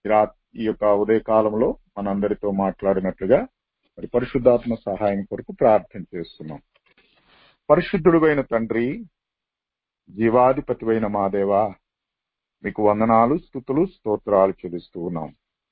ఈ రా- ఈ యొక్క ఉదయ కాలంలో మనందరితో మాట్లాడినట్లుగా మరి పరిశుద్ధాత్మ సహాయం కొరకు ప్రార్థన చేస్తున్నాం పరిశుద్ధుడువైన తండ్రి జీవాధిపతివైన మా దేవా మీకు వందనాలు స్థుతులు స్తోత్రాలు చెల్లిస్తూ ఉన్నాం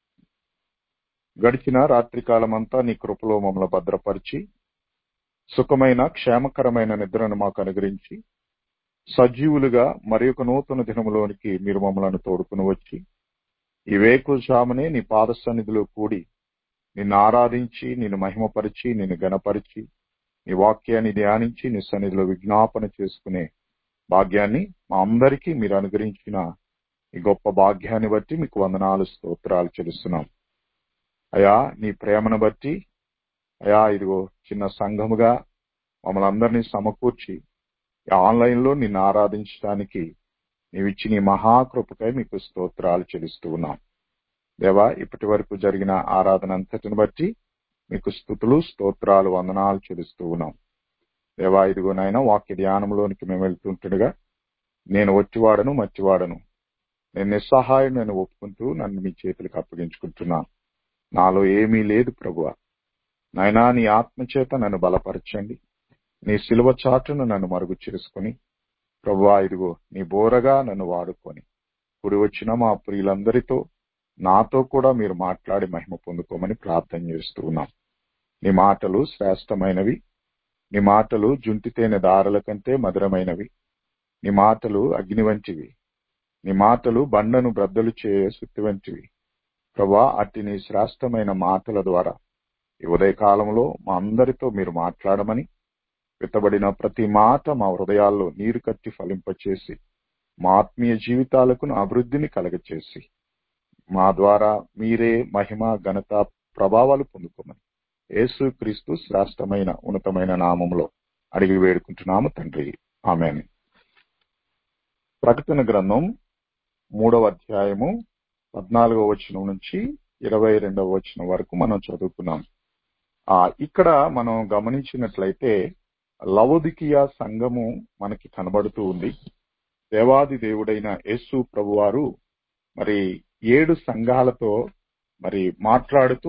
గడిచిన రాత్రికాలమంతా నీ కృపలో మమ్మల్ని భద్రపరిచి సుఖమైన క్షేమకరమైన నిద్రను మాకు అనుగ్రహించి సజీవులుగా మరి ఒక నూతన దినములోనికి మీరు మమ్మల్ని తోడుకుని వచ్చి ఈ వేకుజామునే నీ పాద సన్నిధిలో కూడి నిన్ను ఆరాధించి నిన్ను మహిమపరిచి నిన్ను గణపరిచి నీ వాక్యాన్ని ధ్యానించి నీ సన్నిధిలో విజ్ఞాపన చేసుకునే భాగ్యాన్ని మా అందరికీ మీరు అనుగ్రహించిన ఈ గొప్ప భాగ్యాన్ని బట్టి మీకు వందనాలు స్తోత్రాలు చెల్లిస్తున్నాం అయా నీ ప్రేమను బట్టి అయా ఇదిగో చిన్న సంఘముగా మమ్మల్ని అందరినీ సమకూర్చి ఈ ఆన్లైన్ లో నిన్ను ఆరాధించడానికి నీవిచ్చి నీ మహాకృపకై మీకు స్తోత్రాలు చెల్లిస్తూ ఉన్నాం దేవా ఇప్పటి వరకు జరిగిన ఆరాధన అంతటిని బట్టి మీకు స్థుతులు స్తోత్రాలు వందనాలు చెల్లిస్తూ ఉన్నాం దేవా ఇదిగో నాయన వాక్య ధ్యానంలోనికి మేము వెళ్తుంటుండగా నేను వచ్చివాడను మట్టివాడను నేను నిస్సహాయం నేను ఒప్పుకుంటూ నన్ను మీ చేతులకు అప్పగించుకుంటున్నాను నాలో ఏమీ లేదు ప్రభువ నాయనా నీ ఆత్మచేత నన్ను బలపరచండి నీ సిలువ చాటును నన్ను మరుగు చేసుకుని ప్రభువా ఇదిగో నీ బోరగా నన్ను వాడుకొని కుడి వచ్చిన మా ప్రియులందరితో నాతో కూడా మీరు మాట్లాడి మహిమ పొందుకోమని ప్రార్థన చేస్తూ ఉన్నాం నీ మాటలు శ్రేష్టమైనవి నీ మాటలు జుంటితేనె దారుల కంటే మధురమైనవి నీ మాటలు అగ్ని వంటివి నీ మాటలు బండను బ్రద్దలు చేయ సుత్తి వంటివి ప్రభా అట్టి నీ శ్రేష్టమైన మాటల ద్వారా ఈ ఉదయకాలంలో మా అందరితో మీరు మాట్లాడమని విత్తబడిన ప్రతి మాట మా హృదయాల్లో నీరు కట్టి ఫలింపచేసి మా ఆత్మీయ జీవితాలకు అభివృద్ధిని కలగచేసి మా ద్వారా మీరే మహిమ ఘనత ప్రభావాలు పొందుకోమని యేసు క్రీస్తు శ్రేష్టమైన ఉన్నతమైన నామంలో అడిగి వేడుకుంటున్నాము తండ్రి ఆమె ప్రకటన గ్రంథం మూడవ అధ్యాయము పద్నాలుగవ వచనం నుంచి ఇరవై రెండవ వచనం వరకు మనం చదువుకున్నాం ఆ ఇక్కడ మనం గమనించినట్లయితే లవోదికియా సంఘము మనకి కనబడుతూ ఉంది దేవాది దేవుడైన యేసు ప్రభువారు మరి ఏడు సంఘాలతో మరి మాట్లాడుతూ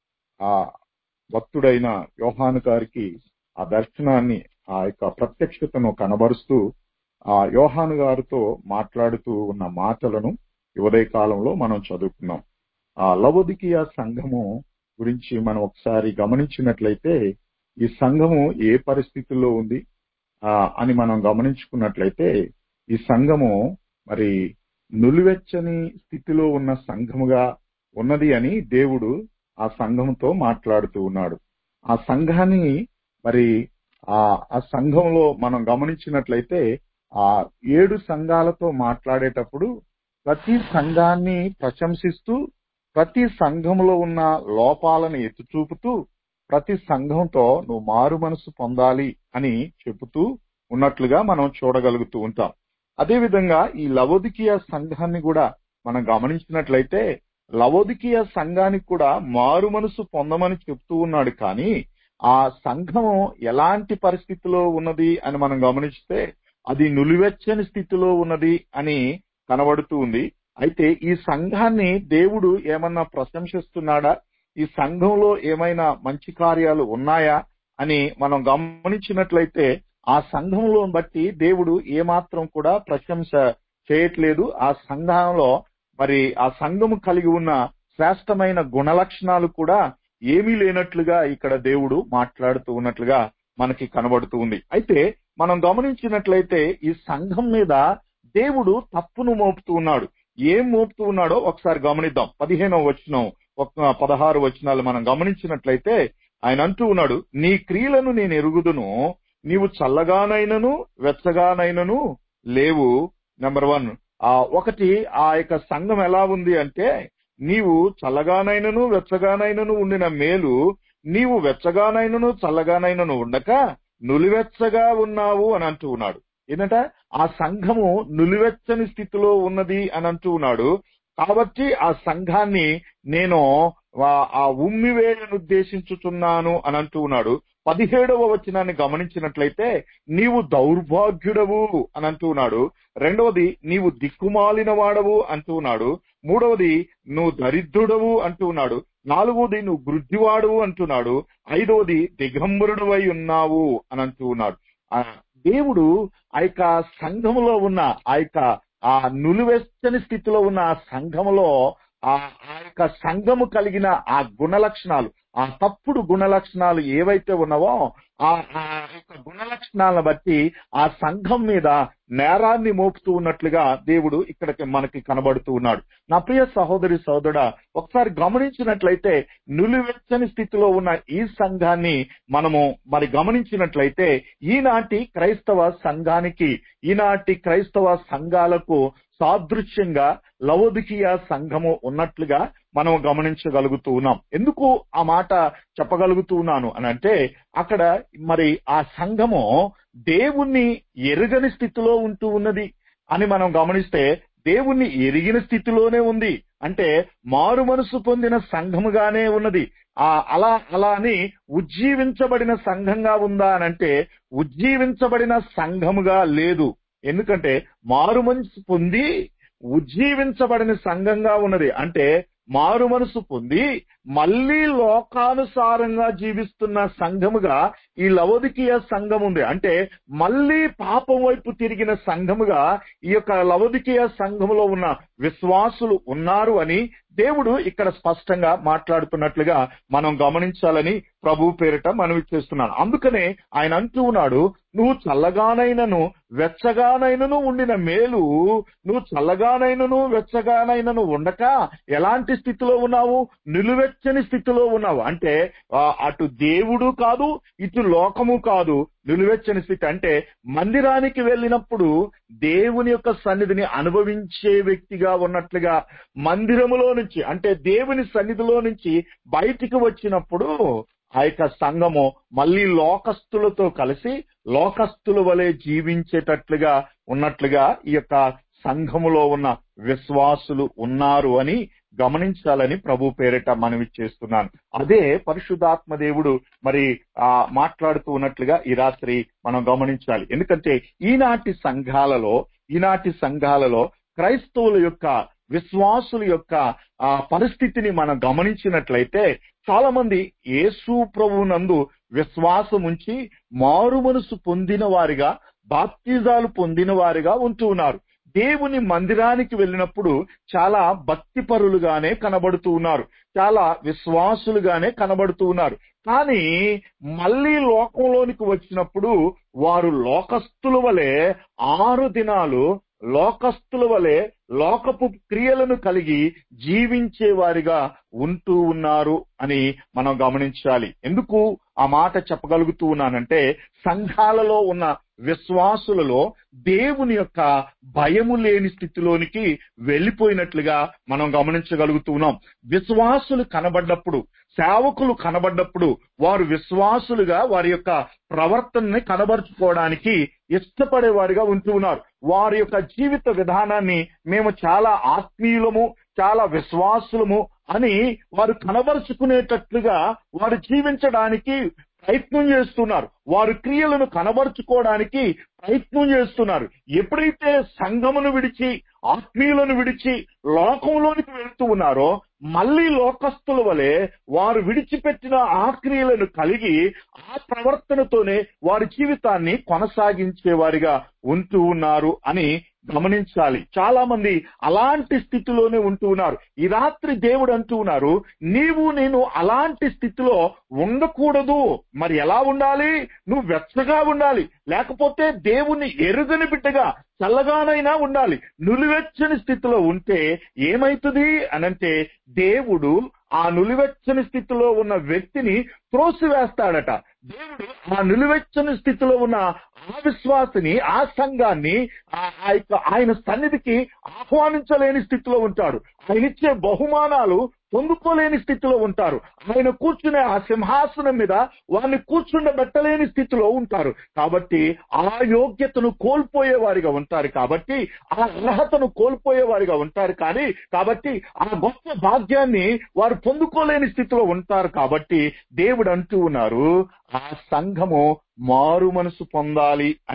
ఆ భక్తుడైన యోహాను గారికి ఆ దర్శనాన్ని ఆ యొక్క ప్రత్యక్షతను కనబరుస్తూ ఆ యోహాను గారితో మాట్లాడుతూ ఉన్న మాటలను ఈ ఉదయ కాలంలో మనం చదువుకున్నాం ఆ లవోదికియా సంఘము గురించి మనం ఒకసారి గమనించినట్లయితే ఈ సంఘము ఏ పరిస్థితుల్లో ఉంది ఆ అని మనం గమనించుకున్నట్లయితే ఈ సంఘము మరి నులివెచ్చని స్థితిలో ఉన్న సంఘముగా ఉన్నది అని దేవుడు ఆ సంఘంతో మాట్లాడుతూ ఉన్నాడు ఆ సంఘాన్ని మరి ఆ ఆ సంఘంలో మనం గమనించినట్లయితే ఆ ఏడు సంఘాలతో మాట్లాడేటప్పుడు ప్రతి సంఘాన్ని ప్రశంసిస్తూ ప్రతి సంఘంలో ఉన్న లోపాలను ఎత్తి చూపుతూ ప్రతి సంఘంతో నువ్వు మారు మనసు పొందాలి అని చెబుతూ ఉన్నట్లుగా మనం చూడగలుగుతూ ఉంటాం అదేవిధంగా ఈ లవోదికీయ సంఘాన్ని కూడా మనం గమనించినట్లయితే లవోదికీయ సంఘానికి కూడా మారు మనసు పొందమని చెప్తూ ఉన్నాడు కానీ ఆ సంఘం ఎలాంటి పరిస్థితిలో ఉన్నది అని మనం గమనిస్తే అది నులివెచ్చని స్థితిలో ఉన్నది అని కనబడుతూ ఉంది అయితే ఈ సంఘాన్ని దేవుడు ఏమన్నా ప్రశంసిస్తున్నాడా ఈ సంఘంలో ఏమైనా మంచి కార్యాలు ఉన్నాయా అని మనం గమనించినట్లయితే ఆ సంఘంలో బట్టి దేవుడు ఏమాత్రం కూడా ప్రశంస చేయట్లేదు ఆ సంఘంలో మరి ఆ సంఘము కలిగి ఉన్న శ్రేష్టమైన గుణలక్షణాలు కూడా ఏమీ లేనట్లుగా ఇక్కడ దేవుడు మాట్లాడుతూ ఉన్నట్లుగా మనకి కనబడుతూ ఉంది అయితే మనం గమనించినట్లయితే ఈ సంఘం మీద దేవుడు తప్పును మోపుతూ ఉన్నాడు ఏం మోపుతూ ఉన్నాడో ఒకసారి గమనిద్దాం పదిహేనవ వచనం ఒక పదహారు వచనాలు మనం గమనించినట్లయితే ఆయన అంటూ ఉన్నాడు నీ క్రియలను నేను ఎరుగుదును నీవు చల్లగానైనను వెచ్చగానైనను లేవు నెంబర్ వన్ ఆ ఒకటి ఆ యొక్క సంఘం ఎలా ఉంది అంటే నీవు చల్లగానైనను వెచ్చగానైనను ఉండిన మేలు నీవు వెచ్చగానైనను చల్లగానైనను ఉండక నులివెచ్చగా ఉన్నావు అని అంటూ ఉన్నాడు ఏంటంటే ఆ సంఘము నులివెచ్చని స్థితిలో ఉన్నది అని అంటూ ఉన్నాడు కాబట్టి ఆ సంఘాన్ని నేను ఆ- ఆ ఉమ్మివేయను ఉద్దేశించుచున్నాను అని అంటూ ఉన్నాడు పదిహేడవ వచనాన్ని గమనించినట్లయితే నీవు దౌర్భాగ్యుడవు అని అంటూ ఉన్నాడు రెండవది నీవు దిక్కుమాలిన వాడవు అంటూ ఉన్నాడు మూడవది నువ్వు దరిద్రుడవు అంటున్నాడు నాలుగవది నువ్వు గుడ్డివాడువు అంటున్నాడు ఐదవది దిగంబరుడువై ఉన్నావు అని అంటూ ఉన్నాడు ఆ దేవుడు ఆ యొక్క సంఘములో ఉన్న ఆ యొక్క ఆ నులివెచ్చని స్థితిలో ఉన్న ఆ సంఘములో ఆ ఆ యొక్క సంఘము కలిగిన ఆ గుణ లక్షణాలు ఆ తప్పుడు గుణ లక్షణాలు ఏవైతే ఉన్నావో ఆ ఆ యొక్క గుణ లక్షణాలను బట్టి ఆ సంఘం మీద నేరాన్ని మోపుతూ ఉన్నట్లుగా దేవుడు ఇక్కడికి మనకి కనబడుతూ ఉన్నాడు నా ప్రియ సహోదరి సహోదరుడా ఒకసారి గమనించినట్లయితే నులివెచ్చని స్థితిలో ఉన్న ఈ సంఘాన్ని మనము మరి గమనించినట్లయితే ఈనాటి క్రైస్తవ సంఘానికి ఈనాటి క్రైస్తవ సంఘాలకు సాదృశ్యంగా లవోదికీయ సంఘము ఉన్నట్లుగా మనం గమనించగలుగుతూ ఉన్నాం ఎందుకు ఆ మాట చెప్పగలుగుతూ ఉన్నాను అని అంటే అక్కడ మరి ఆ సంఘము దేవుణ్ణి ఎరుగని స్థితిలో ఉంటూ ఉన్నది అని మనం గమనిస్తే దేవుణ్ణి ఎరిగిన స్థితిలోనే ఉంది అంటే మారు మనసు పొందిన సంఘముగానే ఉన్నది ఆ అలా అలా అని ఉజ్జీవించబడిన సంఘంగా ఉందా అని అంటే ఉజ్జీవించబడిన సంఘముగా లేదు ఎందుకంటే మారు మనసు పొంది ఉజ్జీవించబడిన సంఘంగా ఉన్నది అంటే మారు మనసు పొంది మళ్ళీ లోకానుసారంగా జీవిస్తున్న సంఘముగా ఈ లవోదికీయ సంఘం ఉంది అంటే మళ్ళీ పాపం వైపు తిరిగిన సంఘముగా ఈ యొక్క లవోదికీయ సంఘములో ఉన్న విశ్వాసులు ఉన్నారు అని దేవుడు ఇక్కడ స్పష్టంగా మాట్లాడుతున్నట్లుగా మనం గమనించాలని ప్రభు పేరిట మనవి చేస్తున్నాను అందుకనే ఆయన అంటూ ఉన్నాడు నువ్వు చల్లగానైనను వెచ్చగానైనను ఉండిన మేలు నువ్వు చల్లగానైనను వెచ్చగానైనను ఉండక ఎలాంటి స్థితిలో ఉన్నావు నిలువెచ్చని స్థితిలో ఉన్నావు అంటే ఆ, అటు దేవుడు కాదు ఇటు లోకము కాదు నిలువెచ్చని స్థితి అంటే మందిరానికి వెళ్ళినప్పుడు దేవుని యొక్క సన్నిధిని అనుభవించే వ్యక్తిగా ఉన్నట్లుగా మందిరములో నుంచి అంటే దేవుని సన్నిధిలో నుంచి బయటికి వచ్చినప్పుడు ఆ యొక్క సంఘము మళ్ళీ లోకస్తులతో కలిసి లోకస్తుల వలె జీవించేటట్లుగా ఉన్నట్లుగా ఈ యొక్క సంఘములో ఉన్న విశ్వాసులు ఉన్నారు అని గమనించాలని ప్రభు పేరిట మనవి చేస్తున్నాను అదే పరిశుద్ధాత్మ దేవుడు మరి ఆ మాట్లాడుతూ ఉన్నట్లుగా ఈ రాత్రి మనం గమనించాలి ఎందుకంటే ఈనాటి సంఘాలలో ఈనాటి సంఘాలలో క్రైస్తవుల యొక్క విశ్వాసుల యొక్క ఆ పరిస్థితిని మనం గమనించినట్లయితే చాలా మంది యేసు ప్రభువునందు విశ్వాసం ఉంచి మారు మనసు పొందిన వారిగా బాప్తిజాలు పొందిన వారిగా ఉంటూ ఉన్నారు దేవుని మందిరానికి వెళ్ళినప్పుడు చాలా భక్తిపరులుగానే కనబడుతూ ఉన్నారు చాలా విశ్వాసులుగానే కనబడుతూ ఉన్నారు కానీ మళ్ళీ లోకంలోనికి వచ్చినప్పుడు వారు లోకస్తుల వలె ఆరు దినాలు లోకస్తుల వలె లోకపు క్రియలను కలిగి జీవించే వారిగా ఉంటూ ఉన్నారు అని మనం గమనించాలి ఎందుకు ఆ మాట చెప్పగలుగుతూ ఉన్నానంటే సంఘాలలో ఉన్న విశ్వాసులలో దేవుని యొక్క భయము లేని స్థితిలోనికి వెళ్ళిపోయినట్లుగా మనం గమనించగలుగుతున్నాం విశ్వాసులు కనబడ్డప్పుడు సేవకులు కనబడ్డప్పుడు వారు విశ్వాసులుగా వారి యొక్క ప్రవర్తనని కనబరుచుకోవడానికి ఇష్టపడే వారిగా ఉంటూ ఉన్నారు వారి యొక్క జీవిత విధానాన్ని మేము చాలా ఆత్మీయులము చాలా విశ్వాసులము అని వారు కనబరుచుకునేటట్లుగా వారు జీవించడానికి ప్రయత్నం చేస్తున్నారు వారు క్రియలను కనబరుచుకోవడానికి ప్రయత్నం చేస్తున్నారు ఎప్పుడైతే సంఘమును విడిచి ఆత్మీయులను విడిచి లోకంలోనికి వెళ్తూ ఉన్నారో మళ్ళీ లోకస్తుల వలె వారు విడిచిపెట్టిన ఆ క్రియలను కలిగి ఆ ప్రవర్తనతోనే వారి జీవితాన్ని కొనసాగించే వారిగా ఉంటూ ఉన్నారు అని గమనించాలి చాలా మంది అలాంటి స్థితిలోనే ఉంటూ ఉన్నారు ఈ రాత్రి దేవుడు అంటూ ఉన్నారు నీవు నేను అలాంటి స్థితిలో ఉండకూడదు మరి ఎలా ఉండాలి నువ్వు వెచ్చగా ఉండాలి లేకపోతే దేవుణ్ణి ఎరుగని బిడ్డగా చల్లగానైనా ఉండాలి నులివెచ్చని స్థితిలో ఉంటే ఏమైతుంది అనంటే దేవుడు ఆ నులివెచ్చని స్థితిలో ఉన్న వ్యక్తిని త్రోసివేస్తాడట దేవుడు ఆ నిలువెచ్చని స్థితిలో ఉన్న ఆ విశ్వాసిని ఆ సంఘాన్ని ఆ ఆ యొక్క ఆయన సన్నిధికి ఆహ్వానించలేని స్థితిలో ఉంటాడు ఆయన ఇచ్చే బహుమానాలు పొందుకోలేని స్థితిలో ఉంటారు ఆయన కూర్చునే ఆ సింహాసనం మీద వారిని కూర్చుండబెట్టలేని స్థితిలో ఉంటారు కాబట్టి ఆ యోగ్యతను కోల్పోయే వారిగా ఉంటారు కాబట్టి ఆ అర్హతను కోల్పోయే వారిగా ఉంటారు కానీ కాబట్టి ఆ గొప్ప భాగ్యాన్ని వారు పొందుకోలేని స్థితిలో ఉంటారు కాబట్టి దేవుడు అంటూ ఉన్నారు ఆ సంఘము మారు మనసు పొందాలి అని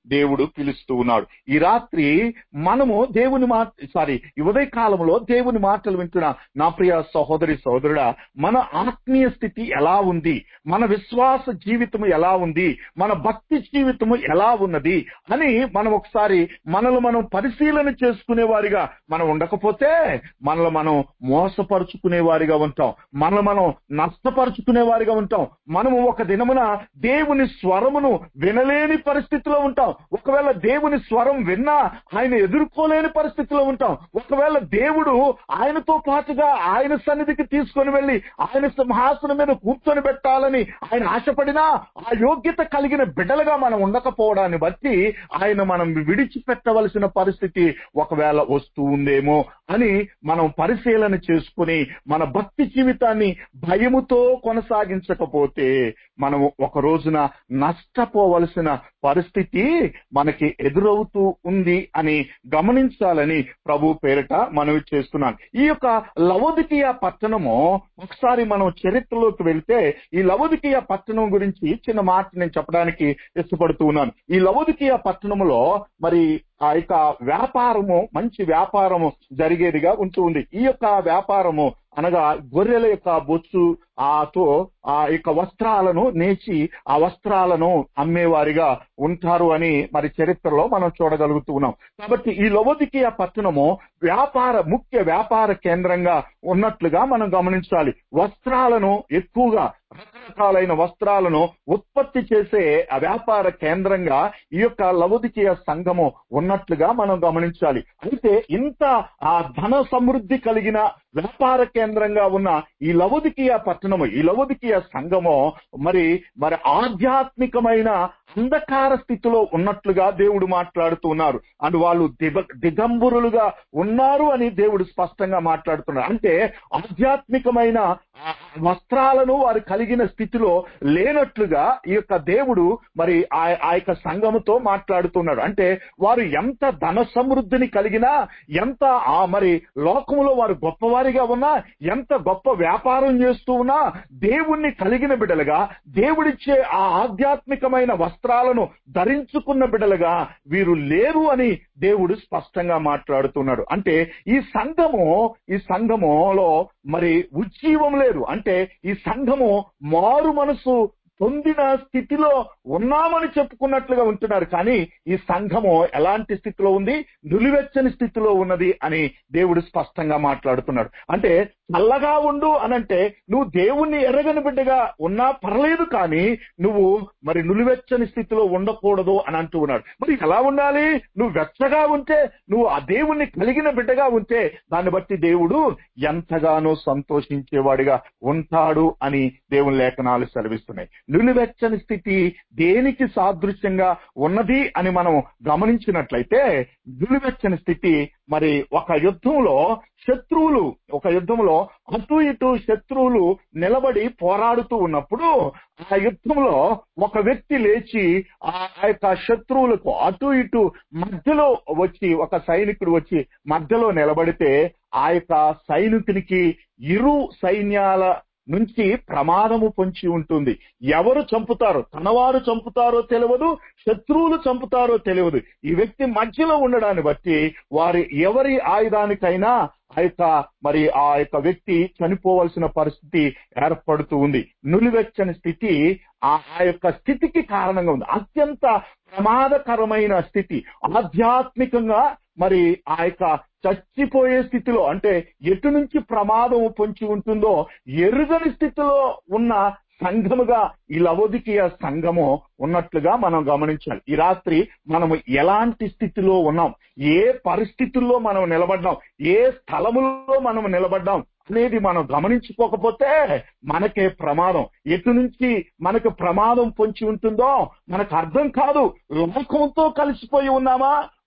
దేవుడు పిలుస్తూ ఉన్నాడు ఈ రాత్రి మనము దేవుని మాట సారీ ఈ ఉదయ కాలంలో దేవుని మాటలు వింటున్న నా ప్రియ సహోదరి సహోదరుడా మన ఆత్మీయ స్థితి ఎలా ఉంది మన విశ్వాస జీవితము ఎలా ఉంది మన భక్తి జీవితము ఎలా ఉన్నది అని మనం ఒకసారి మనల్ని మనం పరిశీలన చేసుకునే వారిగా మనం ఉండకపోతే మనల్ని మనం మోసపరుచుకునే వారిగా ఉంటాం మనల్ని మనం నష్టపరుచుకునే వారిగా ఉంటాం మనము ఒక దినమున దేవుని స్వరమును వినలేని పరిస్థితిలో ఉంటాం ఒకవేళ దేవుని స్వరం విన్నా ఆయన ఎదుర్కోలేని పరిస్థితిలో ఉంటాం ఒకవేళ దేవుడు ఆయనతో పాటుగా ఆయన సన్నిధికి తీసుకొని వెళ్లి ఆయన సింహాసనం మీద కూర్చొని పెట్టాలని ఆయన ఆశపడినా ఆ యోగ్యత కలిగిన బిడ్డలుగా మనం ఉండకపోవడాన్ని బట్టి ఆయన మనం విడిచిపెట్టవలసిన పరిస్థితి ఒకవేళ వస్తూ ఉందేమో అని మనం పరిశీలన చేసుకుని మన భక్తి జీవితాన్ని భయముతో కొనసాగించకపోతే మనము ఒక రోజున నష్టపోవలసిన పరిస్థితి మనకి ఎదురవుతూ ఉంది అని గమనించాలని ప్రభు పేరిట మనవి చేస్తున్నాను ఈ యొక్క లవోదికీయ పట్టణము ఒకసారి మనం చరిత్రలోకి వెళ్తే ఈ లవోదికీయ పట్టణం గురించి చిన్న మాట నేను చెప్పడానికి ఇష్టపడుతూ ఉన్నాను ఈ లవోదికీయ పట్టణములో మరి ఆ యొక్క వ్యాపారము మంచి వ్యాపారము జరిగేదిగా ఉంటూ ఉంది ఈ యొక్క వ్యాపారము అనగా గొర్రెల యొక్క బొచ్చు ఆతో ఆ యొక్క వస్త్రాలను నేచి ఆ వస్త్రాలను అమ్మేవారిగా ఉంటారు అని మరి చరిత్రలో మనం చూడగలుగుతూ ఉన్నాం కాబట్టి ఈ లవోదికీయ పట్టణము వ్యాపార ముఖ్య వ్యాపార కేంద్రంగా ఉన్నట్లుగా మనం గమనించాలి వస్త్రాలను ఎక్కువగా రకరకాలైన వస్త్రాలను ఉత్పత్తి చేసే ఆ వ్యాపార కేంద్రంగా ఈ యొక్క లవోదికీయ సంఘము ఉన్నట్లుగా మనం గమనించాలి అయితే ఇంత ఆ ధన సమృద్ధి కలిగిన వ్యాపార కేంద్రంగా ఉన్న ఈ లవోదికీయ పట్టణము ఈ లవోదికీయ సంఘము మరి మరి ఆధ్యాత్మికమైన అంధకార స్థితిలో ఉన్నట్లుగా దేవుడు మాట్లాడుతూ ఉన్నారు అండ్ వాళ్ళు దిగ దిగంబరులుగా ఉన్నారు అని దేవుడు స్పష్టంగా మాట్లాడుతున్నారు అంటే ఆధ్యాత్మికమైన ఆ వస్త్రాలను వారు కలిగిన స్థితిలో లేనట్లుగా ఈ యొక్క దేవుడు మరి ఆ ఆ యొక్క సంఘముతో మాట్లాడుతున్నాడు అంటే వారు ఎంత ధన సమృద్ధిని కలిగినా ఎంత ఆ మరి లోకములో వారు గొప్పవారిగా ఉన్నా ఎంత గొప్ప వ్యాపారం చేస్తూ ఉన్నా దేవుణ్ణి కలిగిన బిడ్డలుగా దేవుడిచ్చే ఆ ఆధ్యాత్మికమైన వస్త్రాలను ధరించుకున్న బిడ్డలుగా వీరు లేరు అని దేవుడు స్పష్టంగా మాట్లాడుతున్నాడు అంటే ఈ సంఘము ఈ సంఘములో మరి ఉజ్జీవం లేదు అంటే ఈ సంఘము మారు మనసు పొందిన స్థితిలో ఉన్నామని చెప్పుకున్నట్లుగా ఉంటున్నారు కానీ ఈ సంఘము ఎలాంటి స్థితిలో ఉంది నులివెచ్చని స్థితిలో ఉన్నది అని దేవుడు స్పష్టంగా మాట్లాడుతున్నాడు అంటే చల్లగా ఉండు అనంటే నువ్వు దేవుణ్ణి ఎరగని బిడ్డగా ఉన్నా పర్లేదు కానీ నువ్వు మరి నులివెచ్చని స్థితిలో ఉండకూడదు అని అంటూ ఉన్నాడు మరి ఎలా ఉండాలి నువ్వు వెచ్చగా ఉంటే నువ్వు ఆ దేవుణ్ణి కలిగిన బిడ్డగా ఉంటే దాన్ని బట్టి దేవుడు ఎంతగానో సంతోషించేవాడిగా ఉంటాడు అని దేవుని లేఖనాలు సెలవిస్తున్నాయి నులివెచ్చని స్థితి దేనికి సాదృశ్యంగా ఉన్నది అని మనం గమనించినట్లయితే నులివెచ్చని స్థితి మరి ఒక యుద్ధంలో శత్రువులు ఒక యుద్ధంలో అటు ఇటు శత్రువులు నిలబడి పోరాడుతూ ఉన్నప్పుడు ఆ యుద్ధంలో ఒక వ్యక్తి లేచి ఆ యొక్క శత్రువులకు అటు ఇటు మధ్యలో వచ్చి ఒక సైనికుడు వచ్చి మధ్యలో నిలబడితే ఆ యొక్క సైనికునికి ఇరు సైన్యాల నుంచి ప్రమాదము పొంచి ఉంటుంది ఎవరు చంపుతారో తనవారు చంపుతారో తెలియదు శత్రువులు చంపుతారో తెలియదు ఈ వ్యక్తి మధ్యలో ఉండడాన్ని బట్టి వారి ఎవరి ఆయుధానికైనా ఆ యొక్క మరి ఆ యొక్క వ్యక్తి చనిపోవలసిన పరిస్థితి ఏర్పడుతూ ఉంది నులివెచ్చని స్థితి ఆ ఆ యొక్క స్థితికి కారణంగా ఉంది అత్యంత ప్రమాదకరమైన స్థితి ఆధ్యాత్మికంగా మరి ఆ యొక్క చచ్చిపోయే స్థితిలో అంటే ఎటు నుంచి ప్రమాదం పొంచి ఉంటుందో ఎరుగని స్థితిలో ఉన్న సంఘముగా ఈ లవోదికీయ సంఘము ఉన్నట్లుగా మనం గమనించాలి ఈ రాత్రి మనము ఎలాంటి స్థితిలో ఉన్నాం ఏ పరిస్థితుల్లో మనం నిలబడ్డాం ఏ స్థలములో మనం నిలబడ్డాం అనేది మనం గమనించుకోకపోతే మనకే ప్రమాదం ఎటు నుంచి మనకు ప్రమాదం పొంచి ఉంటుందో మనకు అర్థం కాదు లోకంతో కలిసిపోయి ఉన్నామా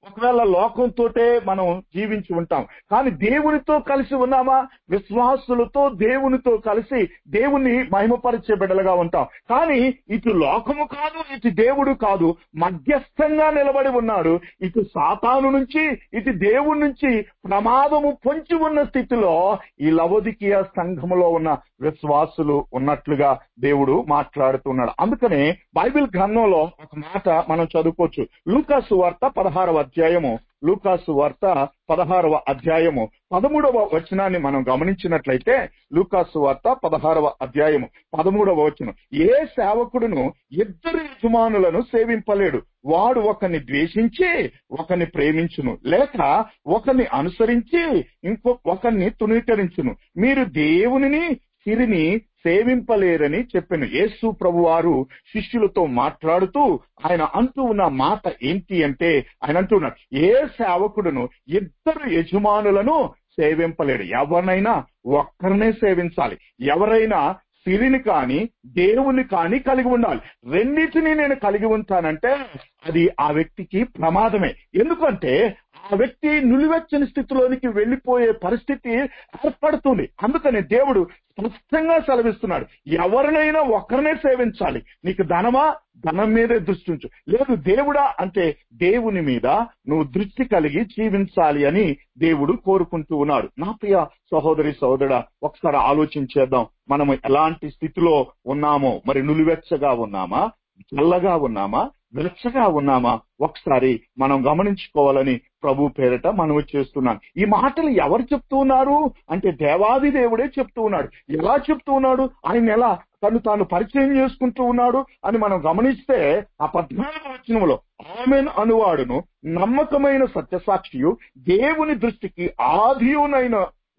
ఒకవేళ లోకంతోటే మనం జీవించి ఉంటాం కానీ దేవునితో కలిసి ఉన్నామా విశ్వాసులతో దేవునితో కలిసి దేవుని మహిమపరిచే బిడ్డలుగా ఉంటాం కానీ ఇటు లోకము కాదు ఇటు దేవుడు కాదు మధ్యస్థంగా నిలబడి ఉన్నాడు ఇటు సాతాను నుంచి ఇటు దేవుడి నుంచి ప్రమాదము పొంచి ఉన్న స్థితిలో ఈ లవోదికీయ సంఘములో ఉన్న విశ్వాసులు ఉన్నట్లుగా దేవుడు మాట్లాడుతున్నాడు అందుకనే బైబిల్ గ్రంథంలో ఒక మాట మనం చదువుకోవచ్చు లూకాసు వార్త పదహారవ అధ్యాయము లూకాసు వార్త పదహారవ అధ్యాయము పదమూడవ వచనాన్ని మనం గమనించినట్లయితే లూకాసు వార్త పదహారవ అధ్యాయము పదమూడవ వచనం ఏ సేవకుడును ఇద్దరు యజమానులను సేవింపలేడు వాడు ఒకరిని ద్వేషించి ఒకరిని ప్రేమించును లేక ఒకరిని అనుసరించి ఇంకో ఒకరిని తునీకరించును మీరు దేవునిని సిరిని సేవింపలేరని చెప్పాను యేసు ప్రభు వారు శిష్యులతో మాట్లాడుతూ ఆయన అంటూ ఉన్న మాట ఏంటి అంటే ఆయన అంటున్నాడు ఏ సేవకుడును ఇద్దరు యజమానులను సేవింపలేడు ఎవరినైనా ఒక్కరినే సేవించాలి ఎవరైనా సిరిని కాని దేవుని కాని కలిగి ఉండాలి రెండింటిని నేను కలిగి ఉంటానంటే అది ఆ వ్యక్తికి ప్రమాదమే ఎందుకంటే ఆ వ్యక్తి నులివెచ్చని స్థితిలోనికి వెళ్లిపోయే పరిస్థితి ఏర్పడుతుంది అందుకని దేవుడు స్పష్టంగా సెలవిస్తున్నాడు ఎవరినైనా ఒక్కరినే సేవించాలి నీకు ధనమా ధనం మీదే దృష్టి ఉంచు లేదు దేవుడా అంటే దేవుని మీద నువ్వు దృష్టి కలిగి జీవించాలి అని దేవుడు కోరుకుంటూ ఉన్నాడు నా ప్రియ సహోదరి సహోదరుడా ఒకసారి ఆలోచించేద్దాం మనం ఎలాంటి స్థితిలో ఉన్నామో మరి నులివెచ్చగా ఉన్నామా చల్లగా ఉన్నామా వెచ్చగా ఉన్నామా ఒకసారి మనం గమనించుకోవాలని ప్రభు పేరట మనవి చేస్తున్నాను ఈ మాటలు ఎవరు చెప్తూ ఉన్నారు అంటే దేవాది దేవుడే చెప్తూ ఉన్నాడు ఎలా చెప్తూ ఉన్నాడు ఆయన ఎలా తను తాను పరిచయం చేసుకుంటూ ఉన్నాడు అని మనం గమనిస్తే ఆ పద్నాలుగు వచనంలో ఆమెన్ అనువాడును నమ్మకమైన సత్యసాక్షియు దేవుని దృష్టికి ఆదియునైన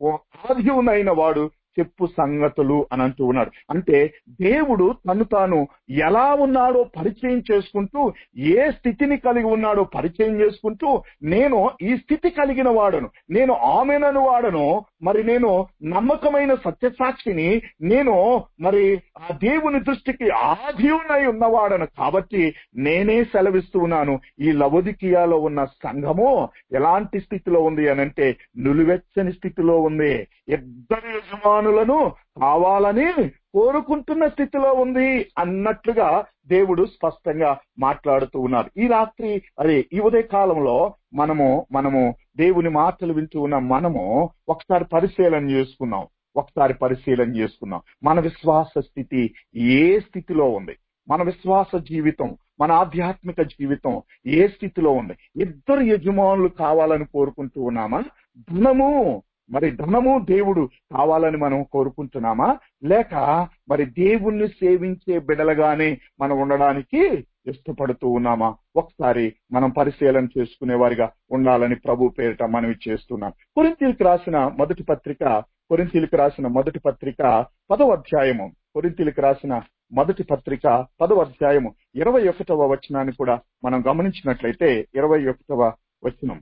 ఆదియునైన వాడు చెప్పు సంగతులు అని అంటూ ఉన్నాడు అంటే దేవుడు తను తాను ఎలా ఉన్నాడో పరిచయం చేసుకుంటూ ఏ స్థితిని కలిగి ఉన్నాడో పరిచయం చేసుకుంటూ నేను ఈ స్థితి కలిగిన వాడను నేను ఆమెనను వాడను మరి నేను నమ్మకమైన సత్యసాక్షిని నేను మరి ఆ దేవుని దృష్టికి ఆధీనై ఉన్నవాడను కాబట్టి నేనే సెలవిస్తూ ఉన్నాను ఈ లవదికియాలో ఉన్న సంఘము ఎలాంటి స్థితిలో ఉంది అనంటే నులివెచ్చని స్థితిలో ఉంది ఇద్దరు యజమానులను కావాలని కోరుకుంటున్న స్థితిలో ఉంది అన్నట్లుగా దేవుడు స్పష్టంగా మాట్లాడుతూ ఉన్నారు ఈ రాత్రి అదే ఈ ఉదయ కాలంలో మనము మనము దేవుని మాటలు వింటూ ఉన్న మనము ఒకసారి పరిశీలన చేసుకున్నాం ఒకసారి పరిశీలన చేసుకున్నాం మన విశ్వాస స్థితి ఏ స్థితిలో ఉంది మన విశ్వాస జీవితం మన ఆధ్యాత్మిక జీవితం ఏ స్థితిలో ఉంది ఇద్దరు యజమానులు కావాలని కోరుకుంటూ ఉన్నామా ధనము మరి ధనము దేవుడు కావాలని మనం కోరుకుంటున్నామా లేక మరి దేవుణ్ణి సేవించే బిడలుగానే మనం ఉండడానికి ఇష్టపడుతూ ఉన్నామా ఒకసారి మనం పరిశీలన చేసుకునే వారిగా ఉండాలని ప్రభు పేరిట మనవి చేస్తున్నాం కొరింతీలకు రాసిన మొదటి పత్రిక కొరింతీలకు రాసిన మొదటి పత్రిక పదవ అధ్యాయము కొరింతీలకు రాసిన మొదటి పత్రిక పదవ అధ్యాయము ఇరవై ఒకటవ వచనాన్ని కూడా మనం గమనించినట్లయితే ఇరవై ఒకటవ వచనం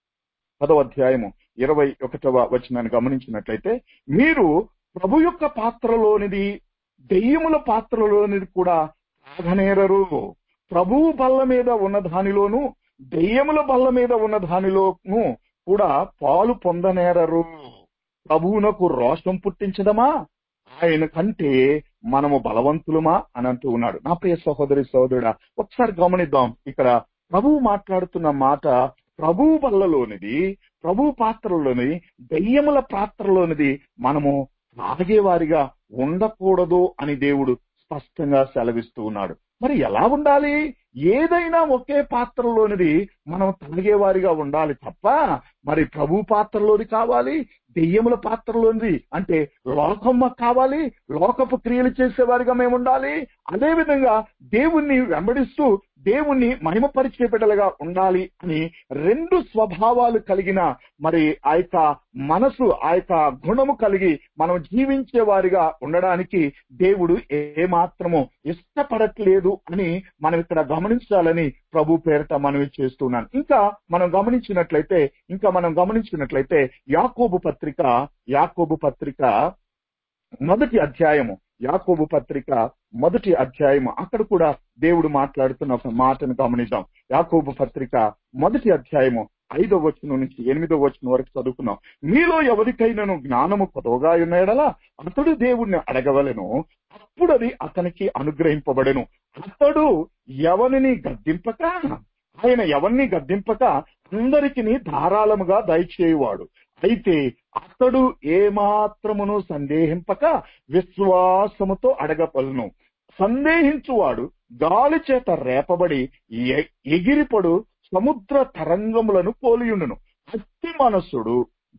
పదవ అధ్యాయము ఇరవై ఒకటవ వచనాన్ని గమనించినట్లయితే మీరు ప్రభు యొక్క పాత్రలోనిది దెయ్యముల పాత్రలోనిది కూడా తాగనేరరు ప్రభువు బల్ల మీద ఉన్న దానిలోను దెయ్యముల బల్ల మీద ఉన్న దానిలోను కూడా పాలు పొందనేరరు ప్రభువునకు రోషం పుట్టించదమా ఆయన కంటే మనము బలవంతులమా అని అంటూ ఉన్నాడు నా ప్రియ సహోదరి సహోదరుడా ఒకసారి గమనిద్దాం ఇక్కడ ప్రభువు మాట్లాడుతున్న మాట ప్రభువు బల్లలోనిది ప్రభు పాత్రలోని దెయ్యముల పాత్రలోనిది మనము తాగేవారిగా ఉండకూడదు అని దేవుడు స్పష్టంగా సెలవిస్తూ ఉన్నాడు మరి ఎలా ఉండాలి ఏదైనా ఒకే పాత్రలోనిది మనం తాగేవారిగా ఉండాలి తప్ప మరి ప్రభు పాత్రలోది కావాలి దెయ్యముల పాత్రలోనిది అంటే లోకమ్మ కావాలి లోకపు క్రియలు చేసేవారిగా మేము ఉండాలి అదే విధంగా దేవుణ్ణి వెంబడిస్తూ దేవుణ్ణి మహిమపరిచే బిడ్డలుగా ఉండాలి అని రెండు స్వభావాలు కలిగిన మరి ఆ యొక్క మనసు ఆ యొక్క గుణము కలిగి మనం జీవించే వారిగా ఉండడానికి దేవుడు ఏ మాత్రము ఇష్టపడట్లేదు అని మనం ఇక్కడ గమనించాలని ప్రభు పేరిట మనవి చేస్తున్నాను ఇంకా మనం గమనించినట్లయితే ఇంకా మనం గమనించినట్లయితే యాకోబు పత్రిక యాకోబు పత్రిక మొదటి అధ్యాయము యాకోబు పత్రిక మొదటి అధ్యాయం అక్కడ కూడా దేవుడు మాట్లాడుతున్న ఒక మాటను గమనిద్దాం యాకోబు పత్రిక మొదటి అధ్యాయము ఐదో వచనం నుంచి ఎనిమిదో వచనం వరకు చదువుకున్నాం మీలో ఎవరికైనాను జ్ఞానము కొదవగా ఉన్నాడలా అతడు దేవుణ్ణి అడగవలెను అప్పుడు అది అతనికి అనుగ్రహింపబడెను అతడు ఎవరిని గద్దింపక ఆయన ఎవరిని గద్దింపక అందరికి ధారాళముగా దయచేయువాడు అయితే అతడు ఏమాత్రమును సందేహింపక విశ్వాసముతో అడగపలను సందేహించువాడు గాలి చేత రేపబడి ఎ- ఎగిరిపడు సముద్ర తరంగములను పోలియుండును అతి మనసుడు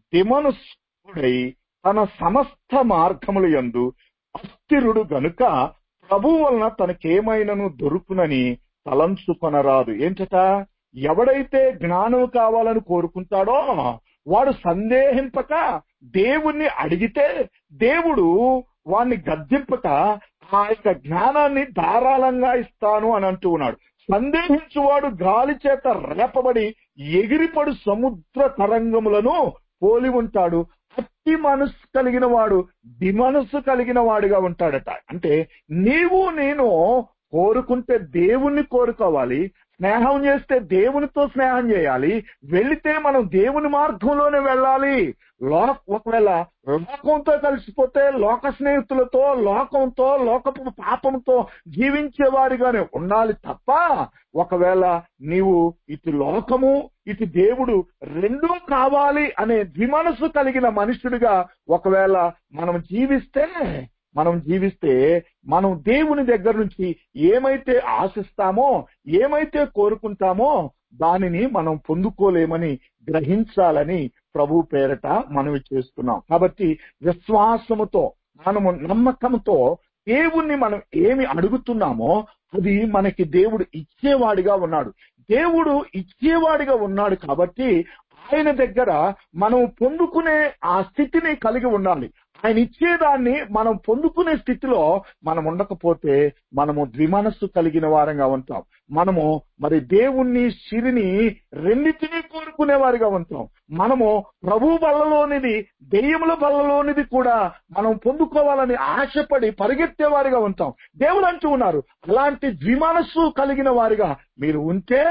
దిమనసుడై తన సమస్త మార్గముల యందు అస్థిరుడు గనుక ప్రభు వలన తనకేమైనను దొరుకునని తలంచుకొనరాదు ఏంటట ఎవడైతే జ్ఞానం కావాలని కోరుకుంటాడో వాడు సందేహింపక దేవుణ్ణి అడిగితే దేవుడు వాణ్ణి గద్దింపక ఆ యొక్క జ్ఞానాన్ని ధారాళంగా ఇస్తాను అని అంటూ ఉన్నాడు సందేహించువాడు గాలి చేత రేపబడి ఎగిరిపడు సముద్ర తరంగములను పోలి ఉంటాడు అట్టి మనసు కలిగిన వాడు దిమనస్సు కలిగిన వాడిగా ఉంటాడట అంటే నీవు నేను కోరుకుంటే దేవుణ్ణి కోరుకోవాలి స్నేహం చేస్తే దేవునితో స్నేహం చేయాలి వెళితే మనం దేవుని మార్గంలోనే వెళ్ళాలి లో ఒకవేళ లోకంతో కలిసిపోతే లోక స్నేహితులతో లోకంతో లోకపు పాపంతో జీవించేవారిగానే ఉండాలి తప్ప ఒకవేళ నీవు ఇటు లోకము ఇటు దేవుడు రెండూ కావాలి అనే ద్విమనస్సు కలిగిన మనుషుడిగా ఒకవేళ మనం జీవిస్తే మనం జీవిస్తే మనం దేవుని దగ్గర నుంచి ఏమైతే ఆశిస్తామో ఏమైతే కోరుకుంటామో దానిని మనం పొందుకోలేమని గ్రహించాలని ప్రభు పేరట మనవి చేస్తున్నాం కాబట్టి విశ్వాసముతో మనము నమ్మకంతో దేవుణ్ణి మనం ఏమి అడుగుతున్నామో అది మనకి దేవుడు ఇచ్చేవాడిగా ఉన్నాడు దేవుడు ఇచ్చేవాడిగా ఉన్నాడు కాబట్టి ఆయన దగ్గర మనం పొందుకునే ఆ స్థితిని కలిగి ఉండాలి ఆయన ఇచ్చేదాన్ని మనం పొందుకునే స్థితిలో మనం ఉండకపోతే మనము ద్విమనస్సు కలిగిన వారంగా ఉంటాం మనము మరి దేవుణ్ణి సిరిని రెండింటినీ కోరుకునే వారిగా ఉంటాం మనము ప్రభు బల్లలోనిది దెయ్యముల బల్లలోనిది కూడా మనం పొందుకోవాలని ఆశపడి పరిగెత్తే వారిగా ఉంటాం దేవుడు అంటూ ఉన్నారు అలాంటి ద్విమనస్సు కలిగిన వారిగా మీరు ఉంటే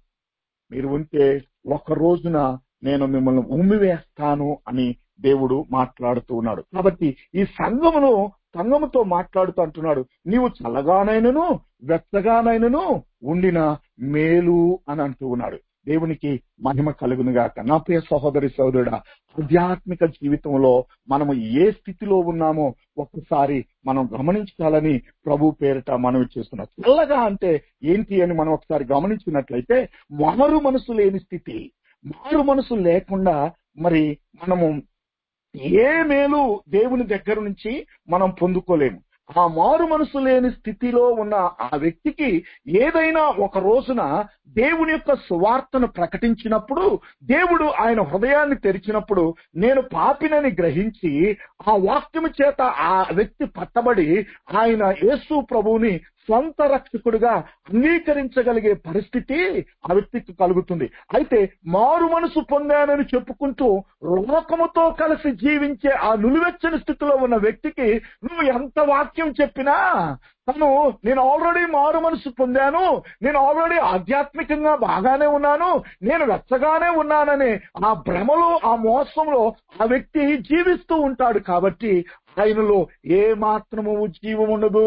మీరు ఉంటే ఒక రోజున నేను మిమ్మల్ని ఉమ్మివేస్తాను అని దేవుడు మాట్లాడుతూ ఉన్నాడు కాబట్టి ఈ సంఘమును సంఘముతో మాట్లాడుతూ అంటున్నాడు నీవు చల్లగానైనను వెచ్చగానైనను ఉండిన మేలు అని అంటూ ఉన్నాడు దేవునికి మహిమ కలుగును గాక నా ప్రియ సహోదరి సోదరుడా ఆధ్యాత్మిక జీవితంలో మనము ఏ స్థితిలో ఉన్నామో ఒక్కసారి మనం గమనించాలని ప్రభు పేరిట మనవి చేస్తున్నాం చల్లగా అంటే ఏంటి అని మనం ఒకసారి గమనించినట్లయితే మారు మనసు లేని స్థితి మారు మనసు లేకుండా మరి మనము ఏ మేలు దేవుని దగ్గర నుంచి మనం పొందుకోలేము ఆ మారు మనసు లేని స్థితిలో ఉన్న ఆ వ్యక్తికి ఏదైనా ఒక రోజున దేవుని యొక్క సువార్తను ప్రకటించినప్పుడు దేవుడు ఆయన హృదయాన్ని తెరిచినప్పుడు నేను పాపినని గ్రహించి ఆ వాక్యము చేత ఆ వ్యక్తి పట్టబడి ఆయన యేసు ప్రభువుని స్వంత రక్షకుడుగా అంగీకరించగలిగే పరిస్థితి ఆ వ్యక్తికి కలుగుతుంది అయితే మారు మనసు పొందానని చెప్పుకుంటూ లోకముతో కలిసి జీవించే ఆ నులివెచ్చని స్థితిలో ఉన్న వ్యక్తికి నువ్వు ఎంత వాక్యం చెప్పినా తను నేను ఆల్రెడీ మారు మనసు పొందాను నేను ఆల్రెడీ ఆధ్యాత్మికంగా బాగానే ఉన్నాను నేను వెచ్చగానే ఉన్నాననే ఆ భ్రమలో ఆ మోసంలో ఆ వ్యక్తి జీవిస్తూ ఉంటాడు కాబట్టి ఆయనలో ఏ మాత్రము ఉజ్జీవం ఉండదు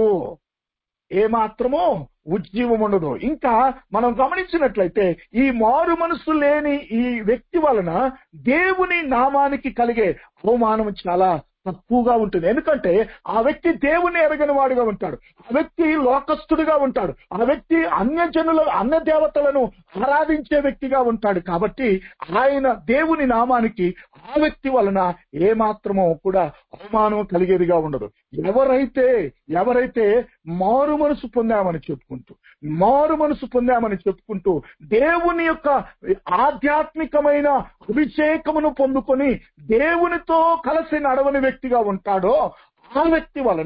ఏ మాత్రమో ఉజ్జీవం ఉండదు ఇంకా మనం గమనించినట్లయితే ఈ మారు మనసు లేని ఈ వ్యక్తి వలన దేవుని నామానికి కలిగే అవమానం చాలా తక్కువగా ఉంటుంది ఎందుకంటే ఆ వ్యక్తి దేవుని ఎరగని వాడుగా ఉంటాడు ఆ వ్యక్తి లోకస్తుడిగా ఉంటాడు ఆ వ్యక్తి అన్యజనుల అన్య దేవతలను ఆరాధించే వ్యక్తిగా ఉంటాడు కాబట్టి ఆయన దేవుని నామానికి ఆ వ్యక్తి వలన ఏ మాత్రమో కూడా అవమానం కలిగేదిగా ఉండదు ఎవరైతే ఎవరైతే మారు మనసు పొందామని చెప్పుకుంటూ మారు మనసు పొందామని చెప్పుకుంటూ దేవుని యొక్క ఆధ్యాత్మికమైన అభిషేకమును పొందుకొని దేవునితో కలిసి నడవని వ్యక్తిగా ఉంటాడో ఆ వ్యక్తి వలన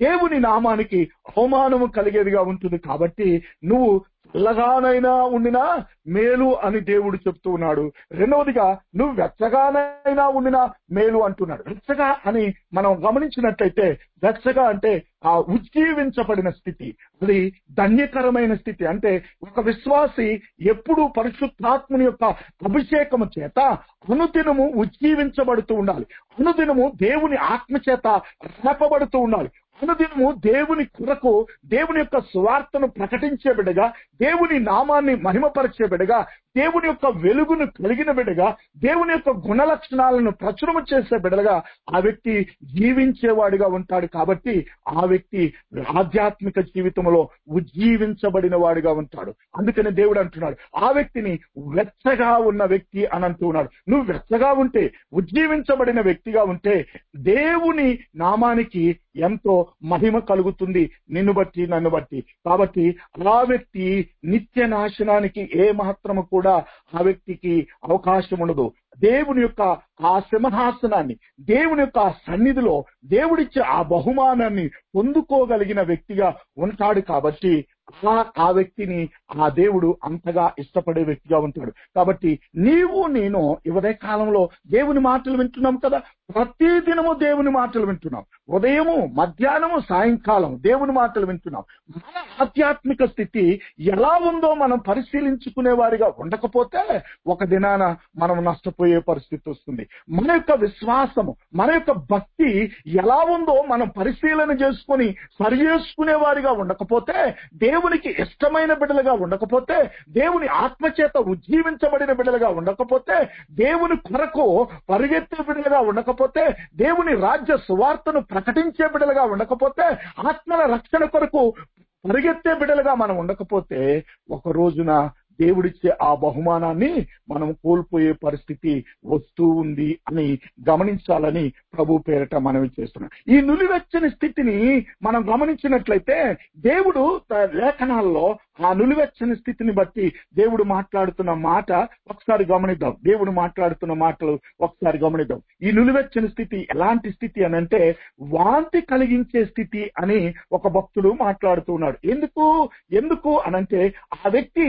దేవుని నామానికి అవమానము కలిగేదిగా ఉంటుంది కాబట్టి నువ్వు చల్లగానైనా ఉండినా మేలు అని దేవుడు చెప్తూ ఉన్నాడు రెండవదిగా నువ్వు వెచ్చగానైనా ఉండినా మేలు అంటున్నాడు వెచ్చగా అని మనం గమనించినట్లయితే వెచ్చగా అంటే ఆ ఉజ్జీవించబడిన స్థితి అది ధన్యకరమైన స్థితి అంటే ఒక విశ్వాసి ఎప్పుడు పరిశుద్ధాత్ముని యొక్క అభిషేకము చేత అనుదినము ఉజ్జీవించబడుతూ ఉండాలి అనుదినము దేవుని ఆత్మ చేత రేపబడుతూ ఉండాలి అనుదినము దేవుని కొరకు దేవుని యొక్క స్వార్థను ప్రకటించే బిడ్డగా దేవుని నామాన్ని మహిమపరిచే బిడ్డగా దేవుని యొక్క వెలుగును కలిగిన బిడ్డగా దేవుని యొక్క గుణ లక్షణాలను ప్రచురము చేసే బిడ్డగా ఆ వ్యక్తి జీవించేవాడిగా ఉంటాడు కాబట్టి ఆ వ్యక్తి ఆధ్యాత్మిక జీవితంలో ఉజ్జీవించబడిన వాడిగా ఉంటాడు అందుకని దేవుడు అంటున్నాడు ఆ వ్యక్తిని వెచ్చగా ఉన్న వ్యక్తి అని అంటూ ఉన్నాడు నువ్వు వెచ్చగా ఉంటే ఉజ్జీవించబడిన వ్యక్తిగా ఉంటే దేవుని నామానికి ఎంతో మహిమ కలుగుతుంది నిన్ను బట్టి నన్ను బట్టి కాబట్టి ఆ వ్యక్తి నిత్య నాశనానికి ఏ మాత్రము కూడా ఆ వ్యక్తికి అవకాశం ఉండదు దేవుని యొక్క ఆ సింహాసనాన్ని దేవుని యొక్క ఆ సన్నిధిలో దేవుడిచ్చే ఆ బహుమానాన్ని పొందుకోగలిగిన వ్యక్తిగా ఉంటాడు కాబట్టి ఆ ఆ వ్యక్తిని ఆ దేవుడు అంతగా ఇష్టపడే వ్యక్తిగా ఉంటాడు కాబట్టి నీవు నేను ఇవదే కాలంలో దేవుని మాటలు వింటున్నాం కదా ప్రతి దినము దేవుని మాటలు వింటున్నాం ఉదయము మధ్యాహ్నము సాయంకాలం దేవుని మాటలు వింటున్నాం మన ఆధ్యాత్మిక స్థితి ఎలా ఉందో మనం పరిశీలించుకునే వారిగా ఉండకపోతే ఒక దినాన మనం నష్టపోయే పరిస్థితి వస్తుంది మన యొక్క విశ్వాసము మన యొక్క భక్తి ఎలా ఉందో మనం పరిశీలన చేసుకుని సరి చేసుకునే వారిగా ఉండకపోతే దేవునికి ఇష్టమైన బిడ్డలుగా ఉండకపోతే దేవుని ఆత్మచేత ఉజ్జీవించబడిన బిడ్డలుగా ఉండకపోతే దేవుని కొరకు పరిగెత్తే బిడ్డలుగా ఉండకపోతే దేవుని రాజ్య సువార్తను ప్రకటించే బిడ్డలుగా ఉండకపోతే ఆత్మల రక్షణ కొరకు పరిగెత్తే బిడ్డలుగా మనం ఉండకపోతే ఒక రోజున దేవుడిచ్చే ఆ బహుమానాన్ని మనం కోల్పోయే పరిస్థితి వస్తూ ఉంది అని గమనించాలని ప్రభు పేరట మనవి చేస్తున్నాం ఈ నులివెచ్చని స్థితిని మనం గమనించినట్లయితే దేవుడు త- లేఖనాల్లో ఆ నులివెచ్చని స్థితిని బట్టి దేవుడు మాట్లాడుతున్న మాట ఒకసారి గమనిద్దాం దేవుడు మాట్లాడుతున్న మాటలు ఒకసారి గమనిద్దాం ఈ నులివెచ్చని స్థితి ఎలాంటి స్థితి అని అంటే వాంతి కలిగించే స్థితి అని ఒక భక్తుడు మాట్లాడుతూ ఉన్నాడు ఎందుకు ఎందుకు అనంటే ఆ వ్యక్తి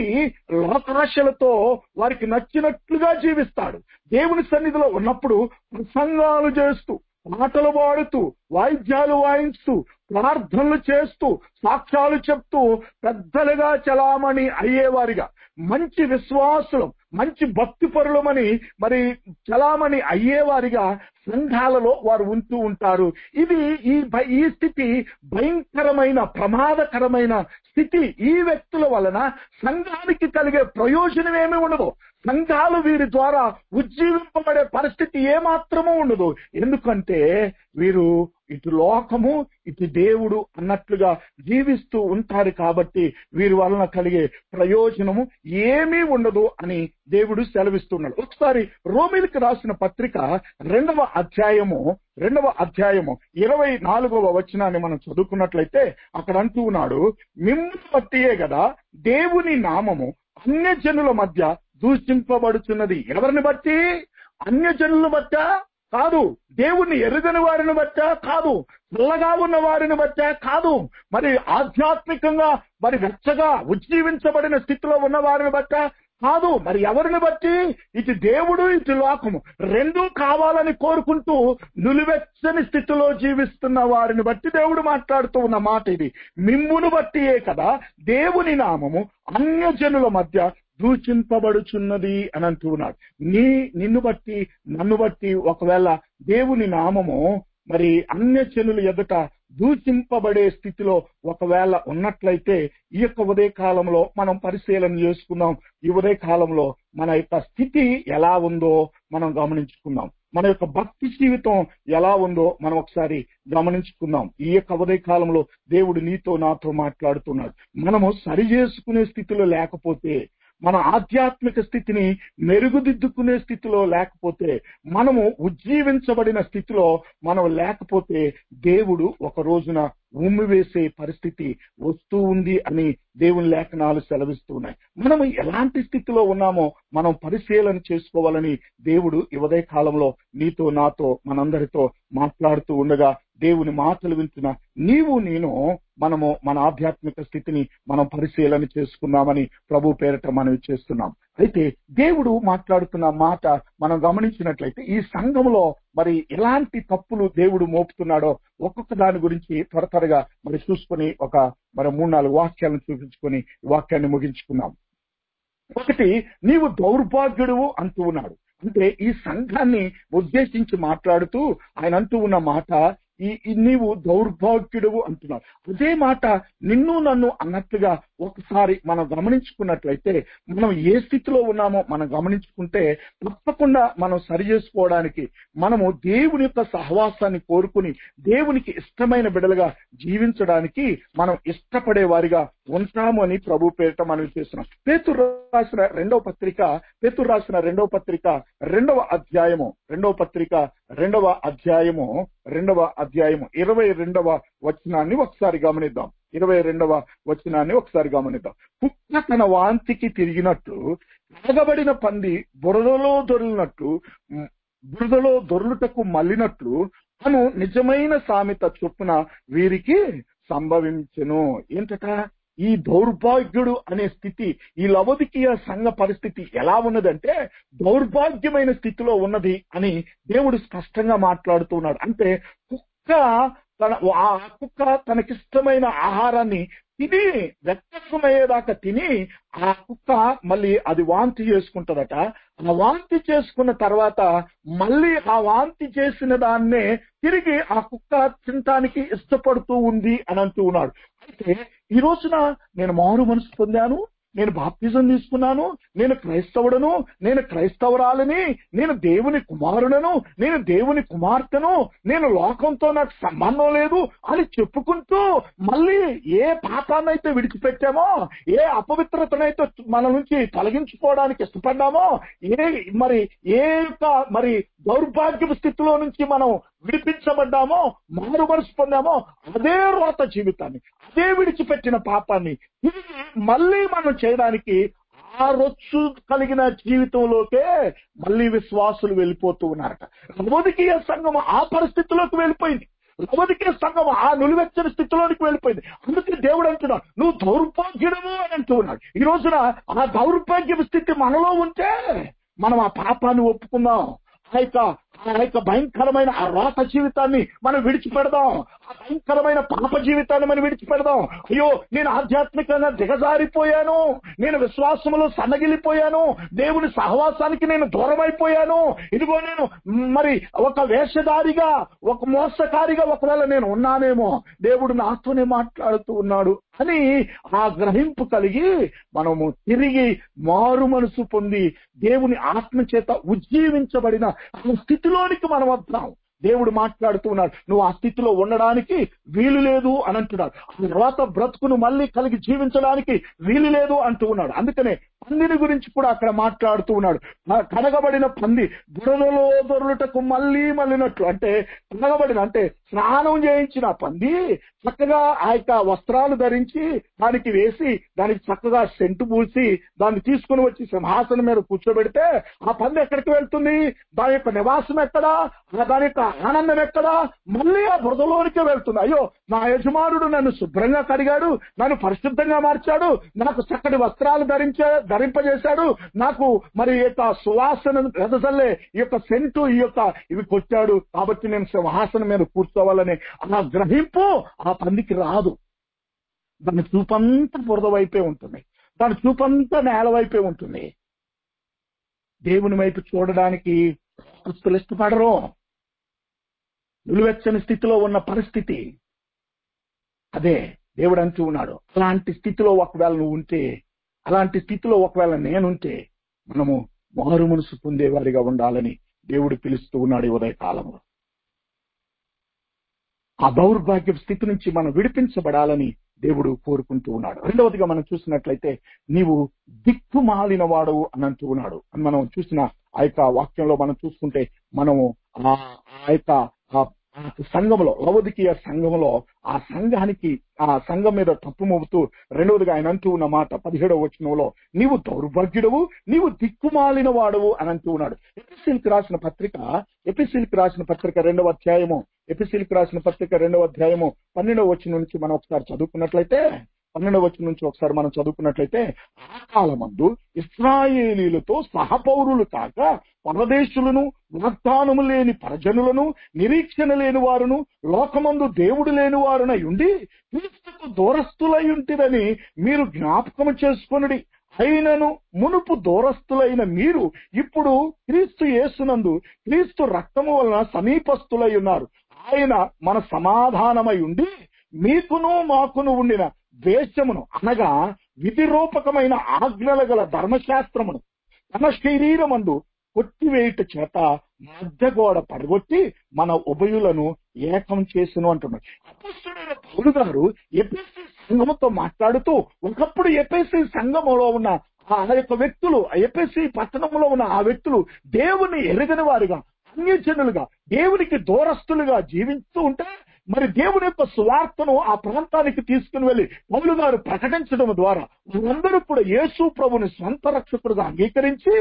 లోకాశలతో వారికి నచ్చినట్లుగా జీవిస్తాడు దేవుని సన్నిధిలో ఉన్నప్పుడు ప్రసంగాలు చేస్తూ పాటలు పాడుతూ వాయిద్యాలు వాయిస్తూ ప్రార్థనలు చేస్తూ సాక్ష్యాలు చెప్తూ పెద్దలుగా చలామణి అయ్యేవారిగా మంచి విశ్వాసులం మంచి భక్తి పరులమని మరి చలామణి అయ్యేవారిగా సంఘాలలో వారు ఉంటూ ఉంటారు ఇది ఈ భ- ఈ స్థితి భయంకరమైన ప్రమాదకరమైన స్థితి ఈ వ్యక్తుల వలన సంఘానికి కలిగే ప్రయోజనం ఏమీ ఉండదు సంఘాలు వీరి ద్వారా ఉజ్జీవింపబడే పరిస్థితి ఏమాత్రమూ ఉండదు ఎందుకంటే వీరు ఇటు లోకము ఇటు దేవుడు అన్నట్లుగా జీవిస్తూ ఉంటారు కాబట్టి వీరి వలన కలిగే ప్రయోజనము ఏమీ ఉండదు అని దేవుడు సెలవిస్తున్నాడు ఒకసారి రోమిలికి రాసిన పత్రిక రెండవ అధ్యాయము రెండవ అధ్యాయము ఇరవై నాలుగవ వచనాన్ని మనం చదువుకున్నట్లయితే అక్కడ అంటూ ఉన్నాడు మిమ్మల్ని బట్టియే కదా దేవుని నామము అన్యజనుల మధ్య దూషింపబడుతున్నది ఎవరిని బట్టి అన్యజనుల బట్ట కాదు దేవుణ్ణి ఎరుగని వారిని బట్ట కాదు చల్లగా ఉన్న వారిని బట్ట కాదు మరి ఆధ్యాత్మికంగా మరి వెచ్చగా ఉజ్జీవించబడిన స్థితిలో ఉన్న వారిని బట్ట కాదు మరి ఎవరిని బట్టి ఇటు దేవుడు ఇటు లోకము రెండూ కావాలని కోరుకుంటూ నులివెచ్చని స్థితిలో జీవిస్తున్న వారిని బట్టి దేవుడు మాట్లాడుతూ ఉన్న మాట ఇది మిమ్మును బట్టియే కదా దేవుని నామము అన్యజనుల మధ్య దూషింపబడుచున్నది అని అంటూ ఉన్నాడు నీ నిన్ను బట్టి నన్ను బట్టి ఒకవేళ దేవుని నామము మరి అన్యజనుల ఎదుట దూషింపబడే స్థితిలో ఒకవేళ ఉన్నట్లయితే ఈ యొక్క ఉదయ కాలంలో మనం పరిశీలన చేసుకుందాం ఈ ఉదయ కాలంలో మన యొక్క స్థితి ఎలా ఉందో మనం గమనించుకుందాం మన యొక్క భక్తి జీవితం ఎలా ఉందో మనం ఒకసారి గమనించుకుందాం ఈ యొక్క ఉదయ కాలంలో దేవుడు నీతో నాతో మాట్లాడుతున్నాడు మనము సరి చేసుకునే స్థితిలో లేకపోతే మన ఆధ్యాత్మిక స్థితిని మెరుగుదిద్దుకునే స్థితిలో లేకపోతే మనము ఉజ్జీవించబడిన స్థితిలో మనం లేకపోతే దేవుడు ఒక రోజున ఉమ్మి వేసే పరిస్థితి వస్తూ ఉంది అని దేవుని లేఖనాలు సెలవిస్తున్నాయి మనము ఎలాంటి స్థితిలో ఉన్నామో మనం పరిశీలన చేసుకోవాలని దేవుడు ఈ ఉదయ కాలంలో నీతో నాతో మనందరితో మాట్లాడుతూ ఉండగా దేవుని మాటలు వింటున్న నీవు నేను మనము మన ఆధ్యాత్మిక స్థితిని మనం పరిశీలన చేసుకుందామని ప్రభు పేరట మనం చేస్తున్నాం అయితే దేవుడు మాట్లాడుతున్న మాట మనం గమనించినట్లయితే ఈ సంఘంలో మరి ఎలాంటి తప్పులు దేవుడు మోపుతున్నాడో ఒక్కొక్క దాని గురించి త్వర త్వరగా మరి చూసుకొని ఒక మరి మూడు నాలుగు వాక్యాలను చూపించుకొని ఈ వాక్యాన్ని ముగించుకున్నాం ఒకటి నీవు దౌర్భాగ్యుడువు అంటూ ఉన్నాడు అంటే ఈ సంఘాన్ని ఉద్దేశించి మాట్లాడుతూ ఆయన అంటూ ఉన్న మాట ఈ ఈ నీవు దౌర్భాగ్యుడువు అంటున్నాడు అదే మాట నిన్ను నన్ను అన్నట్టుగా ఒకసారి మనం గమనించుకున్నట్లయితే మనం ఏ స్థితిలో ఉన్నామో మనం గమనించుకుంటే తప్పకుండా మనం సరి చేసుకోవడానికి మనము దేవుని యొక్క సహవాసాన్ని కోరుకుని దేవునికి ఇష్టమైన బిడలుగా జీవించడానికి మనం ఇష్టపడే వారిగా ఉంటాము అని ప్రభు పేరిట మనం చేస్తున్నాం పేతురు రాసిన రెండవ పత్రిక పేతురు రాసిన రెండవ పత్రిక రెండవ అధ్యాయము రెండవ పత్రిక రెండవ అధ్యాయము రెండవ అధ్యాయము ఇరవై రెండవ వచనాన్ని ఒకసారి గమనిద్దాం ఇరవై రెండవ వచనాన్ని ఒకసారి గమనిద్దాం కుక్క తన వాంతికి తిరిగినట్టు తాగబడిన పంది బురదలో దొరిలినట్టు ఉమ్, బురదలో దొర్లుటకు మళ్ళినట్లు అను నిజమైన సామెత చొప్పున వీరికి సంభవించెను ఏంటట ఈ దౌర్భాగ్యుడు అనే స్థితి ఈ లవదికీయ సంఘ పరిస్థితి ఎలా ఉన్నదంటే దౌర్భాగ్యమైన స్థితిలో ఉన్నది అని దేవుడు స్పష్టంగా మాట్లాడుతూ ఉన్నాడు అంటే కుక్క తన ఆ కుక్క తనకిష్టమైన ఆహారాన్ని తిని వ్యక్తమయ్యేదాకా తిని ఆ కుక్క మళ్ళీ అది వాంతి చేసుకుంటదట ఆ వాంతి చేసుకున్న తర్వాత మళ్ళీ ఆ వాంతి చేసిన దాన్నే తిరిగి ఆ కుక్క తినటానికి ఇష్టపడుతూ ఉంది అని అంటూ ఉన్నాడు అయితే ఈ రోజున నేను మారు మనసు పొందాను నేను బాప్తిజం తీసుకున్నాను నేను క్రైస్తవుడను నేను క్రైస్తవురాలని నేను దేవుని కుమారుడను నేను దేవుని కుమార్తెను నేను లోకంతో నాకు సంబంధం లేదు అని చెప్పుకుంటూ మళ్ళీ ఏ పాపాన్నైతే విడిచిపెట్టామో ఏ అపవిత్రతనైతే మన నుంచి తొలగించుకోవడానికి ఇష్టపడ్డామో ఏ మరి ఏ యొక్క మరి దౌర్భాగ్య స్థితిలో నుంచి మనం విడిపించబడ్డామో మారు మనసు పొందామో అదే రోత జీవితాన్ని అదే విడిచిపెట్టిన పాపాన్ని తిరిగి మళ్ళీ మనం చేయడానికి ఆ రొచ్చు కలిగిన జీవితంలోకే మళ్ళీ విశ్వాసులు వెళ్ళిపోతూ ఉన్నారట రమోదికీయ సంఘం ఆ పరిస్థితిలోకి వెళ్ళిపోయింది రమోదికీయ సంఘం ఆ నులివెచ్చని స్థితిలోనికి వెళ్ళిపోయింది అందుకే దేవుడు అంటున్నాడు నువ్వు దౌర్భాగ్యుడము అని అంటూ ఉన్నాడు ఈ రోజున ఆ దౌర్భాగ్య స్థితి మనలో ఉంటే మనం ఆ పాపాన్ని ఒప్పుకుందాం ఆ యొక్క ఆ యొక్క భయంకరమైన ఆ రాత జీవితాన్ని మనం విడిచిపెడదాం ఆ భయంకరమైన పాప జీవితాన్ని మనం విడిచిపెడదాం అయ్యో నేను ఆధ్యాత్మికంగా దిగజారిపోయాను నేను విశ్వాసములో సన్నగిలిపోయాను దేవుని సహవాసానికి నేను దూరం అయిపోయాను ఇదిగో నేను మరి ఒక వేషధారిగా ఒక మోసకారిగా ఒకవేళ నేను ఉన్నానేమో దేవుడు నాతోనే మాట్లాడుతూ ఉన్నాడు అని ఆ గ్రహింపు కలిగి మనము తిరిగి మారు మనసు పొంది దేవుని ఆత్మ చేత ఉజ్జీవించబడిన ఆ స్థితిలోనికి మనం వద్దాం దేవుడు మాట్లాడుతూ ఉన్నాడు నువ్వు ఆ స్థితిలో ఉండడానికి వీలు లేదు అని అంటున్నాడు ఆ తర్వాత బ్రతుకును మళ్ళీ కలిగి జీవించడానికి వీలు లేదు అంటూ ఉన్నాడు అందుకనే పందిని గురించి కూడా అక్కడ మాట్లాడుతూ ఉన్నాడు ఆ కడగబడిన పంది బురదలో దొరులుటకు మళ్ళీ మళ్ళినట్లు అంటే కడగబడిన అంటే స్నానం చేయించిన పంది చక్కగా ఆ యొక్క వస్త్రాలు ధరించి దానికి వేసి దానికి చక్కగా సెంటు పూసి దాన్ని తీసుకుని వచ్చి సింహాసనం మీద కూర్చోబెడితే ఆ పంది ఎక్కడికి వెళ్తుంది దాని యొక్క నివాసం ఎక్కడా ఆ దాని యొక్క ఆనందం ఎక్కడా మళ్ళీ ఆ బురదలోనికే వెళ్తుంది అయ్యో నా యజమానుడు నన్ను శుభ్రంగా కడిగాడు నన్ను పరిశుద్ధంగా మార్చాడు నాకు చక్కటి వస్త్రాలు ధరించే ధరింపజేశాడు నాకు మరి ఈ యొక్క సువాసన వెదజల్లే ఈ యొక్క సెంటు ఈ యొక్క ఇవి కొట్టాడు కాబట్టి నేను సింహాసనం మీద కూర్చోవాలని ఆ గ్రహింపు ఆ పందికి రాదు దాని చూపంతా బురద వైపే ఉంటుంది దాని చూపంతా నేల వైపే ఉంటుంది దేవుని వైపు చూడడానికి అస్తులు ఇష్టపడరు నిలువెచ్చని స్థితిలో ఉన్న పరిస్థితి అదే దేవుడు అంటూ ఉన్నాడు అలాంటి స్థితిలో ఒకవేళ నువ్వు ఉంటే అలాంటి స్థితిలో ఒకవేళ నేనుంటే మనము మారు మనసు పొందేవారిగా ఉండాలని దేవుడు పిలుస్తూ ఉన్నాడు ఈ ఉదయ కాలంలో ఆ దౌర్భాగ్య స్థితి నుంచి మనం విడిపించబడాలని దేవుడు కోరుకుంటూ ఉన్నాడు రెండవదిగా మనం చూసినట్లయితే నీవు దిక్కుమాలిన వాడు అని అంటూ ఉన్నాడు అని మనం చూసిన ఆ యొక్క వాక్యంలో మనం చూసుకుంటే మనము ఆ ఆ యొక్క ఆ ఆ సంఘంలో లవదికీయ సంఘంలో ఆ సంఘానికి ఆ సంఘం మీద తప్పు మోపుతూ రెండవదిగా ఆయన అంటూ ఉన్న మాట పదిహేడవ వచనంలో నీవు దౌర్భాగ్యుడవు నీవు దిక్కుమాలిన వాడవు అని అంటూ ఉన్నాడు ఎపిసిల్కి రాసిన పత్రిక ఎపిసిల్కి రాసిన పత్రిక రెండవ అధ్యాయము ఎపిసిల్కి రాసిన పత్రిక రెండవ అధ్యాయము పన్నెండవ వచనం నుంచి మనం ఒకసారి చదువుకున్నట్లయితే పన్నెండవ వచనం నుంచి ఒకసారి మనం చదువుకున్నట్లయితే ఆ కాలమందు ఇస్రాయేలీలతో సహపౌరులు కాక పరదేశులను వాగ్దానము లేని పరజనులను నిరీక్షణ లేని వారును లోకమందు దేవుడు లేని వారునై ఉండి క్రీస్తుకు దూరస్తులై ఉంటిదని మీరు జ్ఞాపకం చేసుకొనుడి అయినను మునుపు దూరస్తులైన మీరు ఇప్పుడు క్రీస్తు యేసునందు క్రీస్తు రక్తము వలన సమీపస్తులై ఉన్నారు ఆయన మన సమాధానమై ఉండి మీకును మాకును ఉండిన ద్వేషమును అనగా విధిరూపకమైన ఆజ్ఞల గల ధర్మశాస్త్రమును తన శరీరమందు కొట్టివేయుట చేత మధ్య గోడ పడగొట్టి మన ఉభయులను ఏకం చేసును అంటున్నాడు అపస్తుడైన పౌలు గారు ఎపిసి సంఘముతో మాట్లాడుతూ ఒకప్పుడు ఎపిసి సంఘములో ఉన్న ఆ యొక్క వ్యక్తులు ఎపిసి పట్టణంలో ఉన్న ఆ వ్యక్తులు దేవుని ఎరగని వారుగా అన్యజనులుగా దేవునికి దూరస్తులుగా జీవిస్తూ ఉంటే మరి దేవుని యొక్క సువార్తను ఆ ప్రాంతానికి తీసుకుని వెళ్లి పౌలు గారు ప్రకటించడం ద్వారా వాళ్ళందరూ కూడా యేసు ప్రభుని స్వంత రక్షకుడుగా అంగీకరించి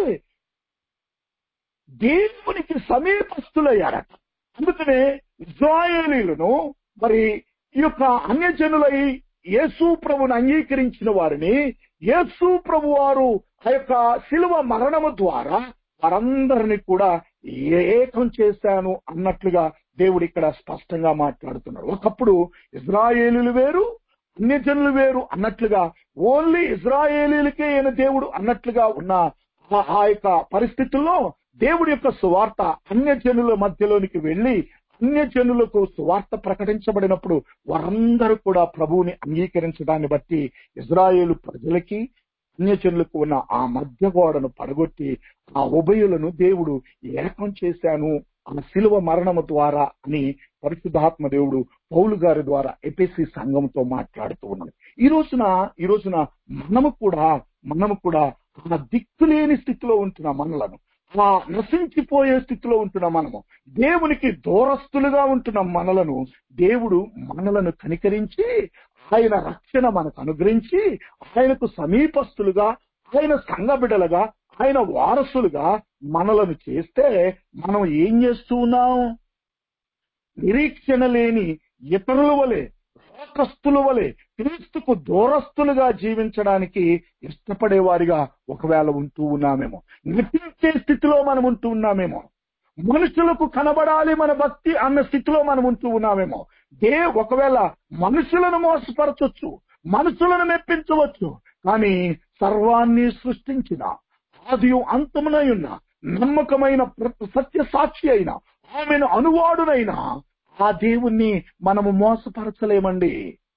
దేవునికి సమీపస్తులయ్యారట అందుకనే ఇజ్రాయేలీలను మరి ఈ యొక్క అన్యజనులై యేసు ప్రభుని అంగీకరించిన వారిని యేసు ప్రభు వారు ఆ యొక్క శిలువ మరణము ద్వారా వారందరినీ కూడా ఏకం చేశాను అన్నట్లుగా దేవుడు ఇక్కడ స్పష్టంగా మాట్లాడుతున్నాడు ఒకప్పుడు ఇజ్రాయేలీలు వేరు అన్యజనులు వేరు అన్నట్లుగా ఓన్లీ ఇజ్రాయేలీలకే ఈయన దేవుడు అన్నట్లుగా ఉన్న ఆ- ఆ యొక్క పరిస్థితుల్లో దేవుడి యొక్క సువార్త అన్యజనుల మధ్యలోనికి వెళ్లి అన్యజనులకు సువార్త ప్రకటించబడినప్పుడు వారందరూ కూడా ప్రభువుని అంగీకరించడాన్ని బట్టి ఇజ్రాయేలు ప్రజలకి అన్యజనులకు ఉన్న ఆ మధ్య గోడను పడగొట్టి ఆ ఉభయులను దేవుడు ఏకం చేశాను ఆ శిలువ మరణము ద్వారా అని పరిశుద్ధాత్మ దేవుడు పౌలు గారి ద్వారా ఎపిసి సంఘంతో మాట్లాడుతూ ఉన్నాడు ఈ రోజున ఈ రోజున మనము కూడా మనము కూడా ఆ దిక్కులేని స్థితిలో ఉంటున్న మనలను ఆ నశించిపోయే స్థితిలో ఉంటున్న మనము దేవునికి దూరస్తులుగా ఉంటున్న మనలను దేవుడు మనలను కనికరించి ఆయన రక్షణ మనకు అనుగ్రహించి ఆయనకు సమీపస్తులుగా ఆయన సంఘ బిడ్డలుగా ఆయన వారసులుగా మనలను చేస్తే మనం ఏం చేస్తూ ఉన్నాం నిరీక్షణ లేని ఇతరుల వలె లోకస్తుల వలె క్రీస్తుకు దూరస్తులుగా జీవించడానికి ఇష్టపడేవారిగా ఒకవేళ ఉంటూ ఉన్నామేమో నటించే స్థితిలో మనం ఉంటూ ఉన్నామేమో మనుషులకు కనబడాలి మన భక్తి అన్న స్థితిలో మనం ఉంటూ ఉన్నామేమో దే ఒకవేళ మనుషులను మోసపరచొచ్చు మనుషులను మెప్పించవచ్చు కానీ సర్వాన్ని సృష్టించిన ఆదియు అంతమునై ఉన్న నమ్మకమైన ప్ర- సత్య సాక్షి అయిన ఆమెను అనువాడునైనా ఆ దేవుణ్ణి మనము మోసపరచలేమండి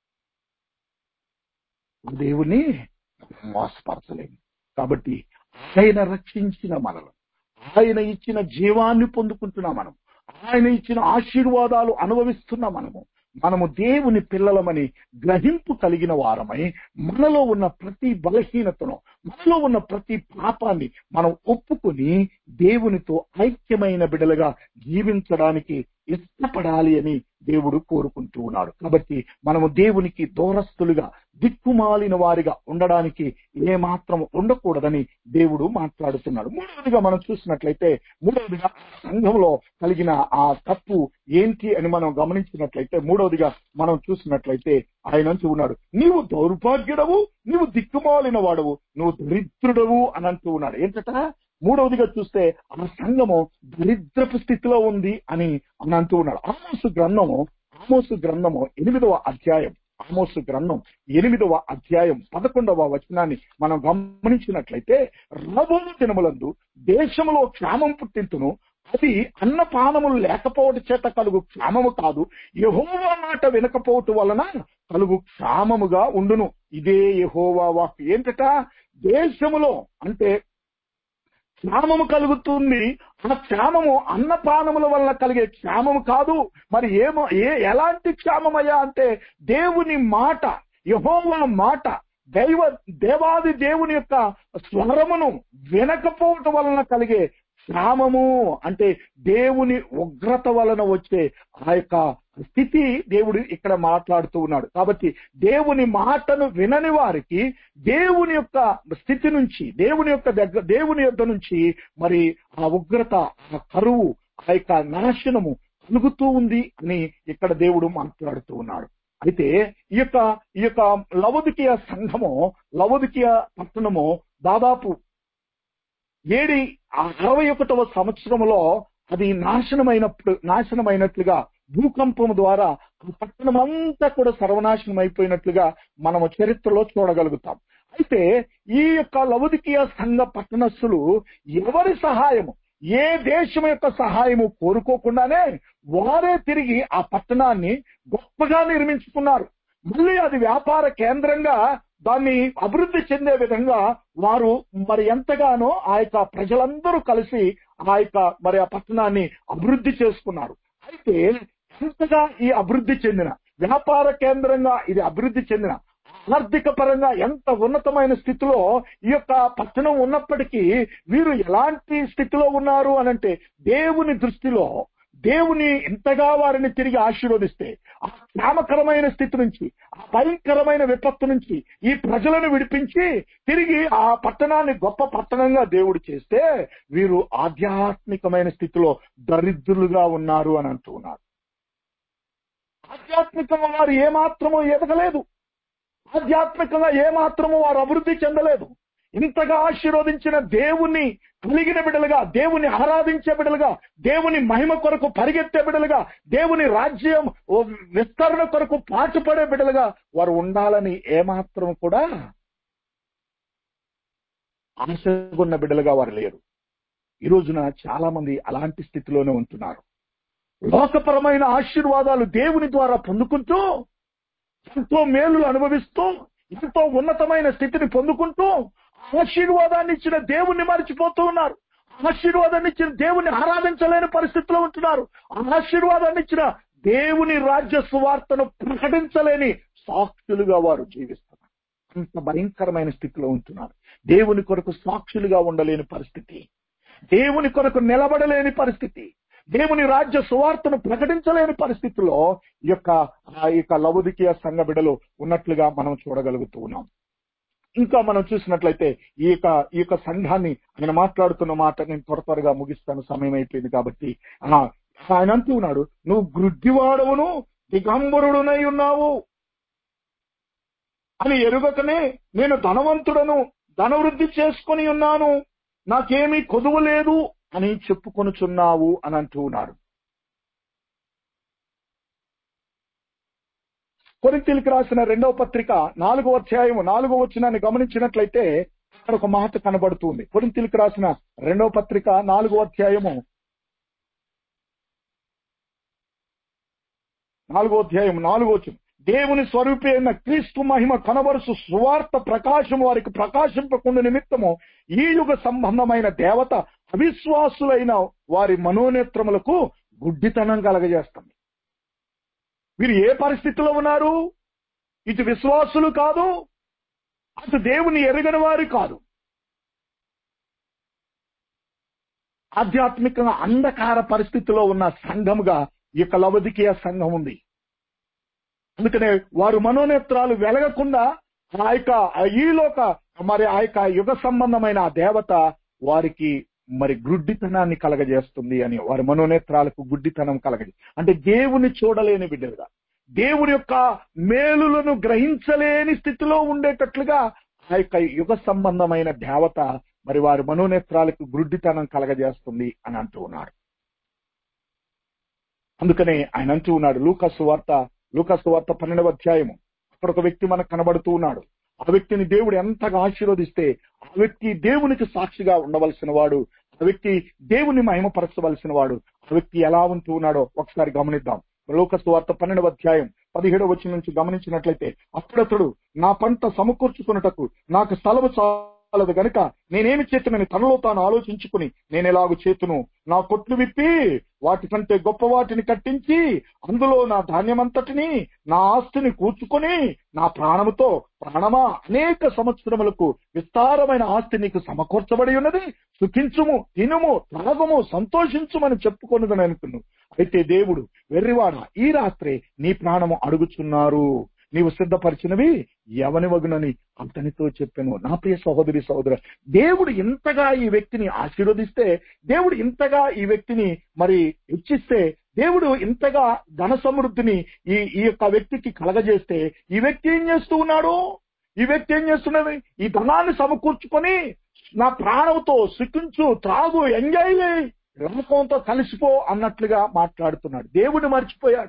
ఆ దేవుణ్ణి మోసపరచలేము కాబట్టి ఆయన రక్షించిన మనలను ఆయన ఇచ్చిన జీవాన్ని పొందుకుంటున్నా మనం ఆయన ఇచ్చిన ఆశీర్వాదాలు అనుభవిస్తున్న మనము మనము దేవుని పిల్లలమని గ్రహింపు కలిగిన వారమై మనలో ఉన్న ప్రతి బలహీనతను మనలో ఉన్న ప్రతి పాపాన్ని మనం ఒప్పుకొని దేవునితో ఐక్యమైన బిడలుగా జీవించడానికి ఇష్టపడాలి అని దేవుడు కోరుకుంటూ ఉన్నాడు కాబట్టి మనము దేవునికి దూరస్తులుగా దిక్కుమాలిన వారిగా ఉండడానికి ఏ మాత్రం ఉండకూడదని దేవుడు మాట్లాడుతున్నాడు మూడవదిగా మనం చూసినట్లయితే మూడవదిగా సంఘంలో కలిగిన ఆ తప్పు ఏంటి అని మనం గమనించినట్లయితే మూడవదిగా మనం చూసినట్లయితే ఆయన అంటూ ఉన్నాడు నీవు దౌర్భాగ్యుడవు నీవు దిక్కుమాలిన వాడవు నువ్వు దరిద్రుడవు అని అంటూ ఉన్నాడు ఏంటట మూడవదిగా చూస్తే ఆ సంఘము దరిద్రపు స్థితిలో ఉంది అని అని అంటూ ఉన్నాడు ఆమోసు గ్రంథము ఆమోసు గ్రంథము ఎనిమిదవ అధ్యాయం ఆమోసు గ్రంథం ఎనిమిదవ అధ్యాయం పదకొండవ వచనాన్ని మనం గమనించినట్లయితే రాబో దినములందు దేశములో క్షామం పుట్టింతును అది అన్నపానములు లేకపోవడం చేత కలుగు క్షామము కాదు యహోవా మాట వినకపోవటం వలన కలుగు క్షామముగా ఉండును ఇదే యహోవా వాక్ ఏంటట దేశములో అంటే క్షామము కలుగుతుంది ఆ క్షామము అన్నపానముల వల్ల కలిగే క్షామము కాదు మరి ఏమో ఏ ఎలాంటి క్షామమయ్యా అంటే దేవుని మాట యహోవా మాట దైవ దేవాది దేవుని యొక్క స్వరమును వినకపోవటం వలన కలిగే శ్రామము అంటే దేవుని ఉగ్రత వలన వచ్చే ఆ యొక్క స్థితి దేవుడు ఇక్కడ మాట్లాడుతూ ఉన్నాడు కాబట్టి దేవుని మాటను వినని వారికి దేవుని యొక్క స్థితి నుంచి దేవుని యొక్క దగ్గర దేవుని యొద్ద నుంచి మరి ఆ ఉగ్రత ఆ కరువు ఆ యొక్క నాశనము కలుగుతూ ఉంది అని ఇక్కడ దేవుడు మాట్లాడుతూ ఉన్నాడు అయితే ఈ యొక్క ఈ యొక్క లవదికీయ సంఘము లవదికీయ పట్టణము దాదాపు ఏడి అరవై ఒకటవ సంవత్సరంలో అది నాశనమైనప్పుడు నాశనమైనట్లుగా భూకంపం ద్వారా ఆ పట్టణం అంతా కూడా సర్వనాశనం అయిపోయినట్లుగా మనము చరిత్రలో చూడగలుగుతాం అయితే ఈ యొక్క లవదికీయ సంఘ పట్టణస్థులు ఎవరి సహాయము ఏ దేశం యొక్క సహాయము కోరుకోకుండానే వారే తిరిగి ఆ పట్టణాన్ని గొప్పగా నిర్మించుకున్నారు మళ్ళీ అది వ్యాపార కేంద్రంగా దాన్ని అభివృద్ధి చెందే విధంగా వారు మరి ఎంతగానో ఆ యొక్క ప్రజలందరూ కలిసి ఆ యొక్క మరి ఆ పట్టణాన్ని అభివృద్ధి చేసుకున్నారు అయితే ఎంతగా ఈ అభివృద్ధి చెందిన వ్యాపార కేంద్రంగా ఇది అభివృద్ధి చెందిన ఆర్థిక పరంగా ఎంత ఉన్నతమైన స్థితిలో ఈ యొక్క పట్టణం ఉన్నప్పటికీ వీరు ఎలాంటి స్థితిలో ఉన్నారు అనంటే దేవుని దృష్టిలో దేవుని ఎంతగా వారిని తిరిగి ఆశీర్వదిస్తే ఆ క్షామకరమైన స్థితి నుంచి ఆ భయంకరమైన విపత్తు నుంచి ఈ ప్రజలను విడిపించి తిరిగి ఆ పట్టణాన్ని గొప్ప పట్టణంగా దేవుడు చేస్తే వీరు ఆధ్యాత్మికమైన స్థితిలో దరిద్రులుగా ఉన్నారు అని అంటూ ఉన్నారు ఆధ్యాత్మికంగా వారు ఏమాత్రమూ ఎదగలేదు ఆధ్యాత్మికంగా ఏమాత్రము వారు అభివృద్ధి చెందలేదు ఇంతగా ఆశీర్వదించిన దేవుని కలిగిన బిడలుగా దేవుని ఆరాధించే బిడలుగా దేవుని మహిమ కొరకు పరిగెత్తే బిడలుగా దేవుని రాజ్యం విస్తరణ కొరకు పాటుపడే బిడలుగా వారు ఉండాలని ఏమాత్రం కూడా ఆశగున్న బిడ్డలుగా వారు లేరు ఈ రోజున చాలా మంది అలాంటి స్థితిలోనే ఉంటున్నారు లోకపరమైన ఆశీర్వాదాలు దేవుని ద్వారా పొందుకుంటూ ఎంతో మేలులు అనుభవిస్తూ ఎంతో ఉన్నతమైన స్థితిని పొందుకుంటూ ఆశీర్వాదాన్ని ఇచ్చిన దేవుణ్ణి మర్చిపోతూ ఉన్నారు ఆశీర్వాదాన్ని ఇచ్చిన దేవుని ఆరాధించలేని పరిస్థితిలో ఉంటున్నారు ఆశీర్వాదాన్ని ఇచ్చిన దేవుని రాజ్య సువార్తను ప్రకటించలేని సాక్షులుగా వారు జీవిస్తున్నారు అంత భయంకరమైన స్థితిలో ఉంటున్నారు దేవుని కొరకు సాక్షులుగా ఉండలేని పరిస్థితి దేవుని కొరకు నిలబడలేని పరిస్థితి దేవుని రాజ్య సువార్తను ప్రకటించలేని పరిస్థితిలో ఈ యొక్క ఆ యొక్క లవదికీయ సంఘ బిడలు ఉన్నట్లుగా మనం చూడగలుగుతూ ఉన్నాం ఇంకా మనం చూసినట్లయితే ఈ యొక్క ఈ యొక్క సంఘాన్ని ఆయన మాట్లాడుతున్న మాట నేను త్వర త్వరగా ముగిస్తాను సమయం అయిపోయింది కాబట్టి ఆ ఆయన అంటూ ఉన్నాడు నువ్వు గృద్ధివాడవును దిగంబరుడునై ఉన్నావు అని ఎరుగకనే నేను ధనవంతుడను ధనవృద్ధి చేసుకొని ఉన్నాను నాకేమీ కొదువు లేదు అని చెప్పుకొనుచున్నావు అని అంటూ ఉన్నాడు కొరింతీలకు రాసిన రెండవ పత్రిక నాలుగో అధ్యాయము నాలుగో వచ్చినాన్ని గమనించినట్లయితే అక్కడ ఒక మాట కనబడుతుంది కొరింతీలకు రాసిన రెండవ పత్రిక నాలుగో అధ్యాయము నాలుగో అధ్యాయం నాలుగో వచ్చిన దేవుని స్వరూపి అయిన క్రీస్తు మహిమ కనబరుసు సువార్త ప్రకాశం వారికి ప్రకాశింపకుండా నిమిత్తము ఈ యుగ సంబంధమైన దేవత అవిశ్వాసులైన వారి మనోనేత్రములకు గుడ్డితనం కలగజేస్తుంది వీరు ఏ పరిస్థితిలో ఉన్నారు ఇటు విశ్వాసులు కాదు అటు దేవుని ఎరగని వారు కాదు ఆధ్యాత్మికంగా అంధకార పరిస్థితిలో ఉన్న సంఘముగా ఈ యొక్క లవదికీయ సంఘం ఉంది అందుకనే వారు మనోనేత్రాలు వెలగకుండా ఆ యొక్క ఈలోక మరి ఆ యొక్క యుగ సంబంధమైన ఆ దేవత వారికి మరి గుడ్డితనాన్ని కలగజేస్తుంది అని వారి మనోనేత్రాలకు గుడ్డితనం కలగజే అంటే దేవుని చూడలేని బిడ్డలుగా దేవుని యొక్క మేలులను గ్రహించలేని స్థితిలో ఉండేటట్లుగా ఆ యొక్క యుగ సంబంధమైన దేవత మరి వారి మనోనేత్రాలకు గుడ్డితనం కలగజేస్తుంది అని అంటూ ఉన్నాడు అందుకనే ఆయన అంటూ ఉన్నాడు లూకస్ వార్త లూకస్ వార్త పన్నెండవ అధ్యాయము అక్కడ ఒక వ్యక్తి మనకు కనబడుతూ ఉన్నాడు ఆ వ్యక్తిని దేవుడు ఎంతగా ఆశీర్వదిస్తే ఆ వ్యక్తి దేవునికి సాక్షిగా ఉండవలసిన వాడు ఆ వ్యక్తి దేవుని మహిమపరచవలసిన వాడు ఆ వ్యక్తి ఎలా ఉంటూ ఉన్నాడో ఒకసారి గమనిద్దాం లోకస్ వార్త పన్నెండవ అధ్యాయం పదిహేడవ వచ్చిన నుంచి గమనించినట్లయితే అప్పుడతడు నా పంట సమకూర్చుకున్నటకు నాకు స్థలము చాలదు గనుక నేనేమి చేతునని తనలో తాను ఆలోచించుకుని నేను ఎలాగ చేతును నా కొట్లు విప్పి వాటి కంటే గొప్ప వాటిని కట్టించి అందులో నా ధాన్యమంతటిని నా ఆస్తిని కూర్చుకొని నా ప్రాణముతో ప్రాణమా అనేక సంవత్సరములకు విస్తారమైన ఆస్తి నీకు సమకూర్చబడి ఉన్నది సుఖించుము తినుము త్రాగము సంతోషించుమని చెప్పుకొనుదని అనుకున్నాను అయితే దేవుడు వెర్రివాడ ఈ రాత్రే నీ ప్రాణము అడుగుచున్నారు నీవు సిద్ధపరిచినవి ఎవని వగునని అతనితో చెప్పాను నా ప్రియ సహోదరి సహోదర దేవుడు ఇంతగా ఈ వ్యక్తిని ఆశీర్వదిస్తే దేవుడు ఇంతగా ఈ వ్యక్తిని మరి హెచ్చిస్తే దేవుడు ఇంతగా ధన సమృద్ధిని ఈ ఈ యొక్క వ్యక్తికి కలగజేస్తే ఈ వ్యక్తి ఏం చేస్తూ ఉన్నాడు ఈ వ్యక్తి ఏం చేస్తున్నది ఈ ధనాన్ని సమకూర్చుకొని నా ప్రాణంతో సుఖించు త్రాగు ఎంజాయ్ చేయి లోకంతో కలిసిపో అన్నట్లుగా మాట్లాడుతున్నాడు దేవుడు మర్చిపోయాడు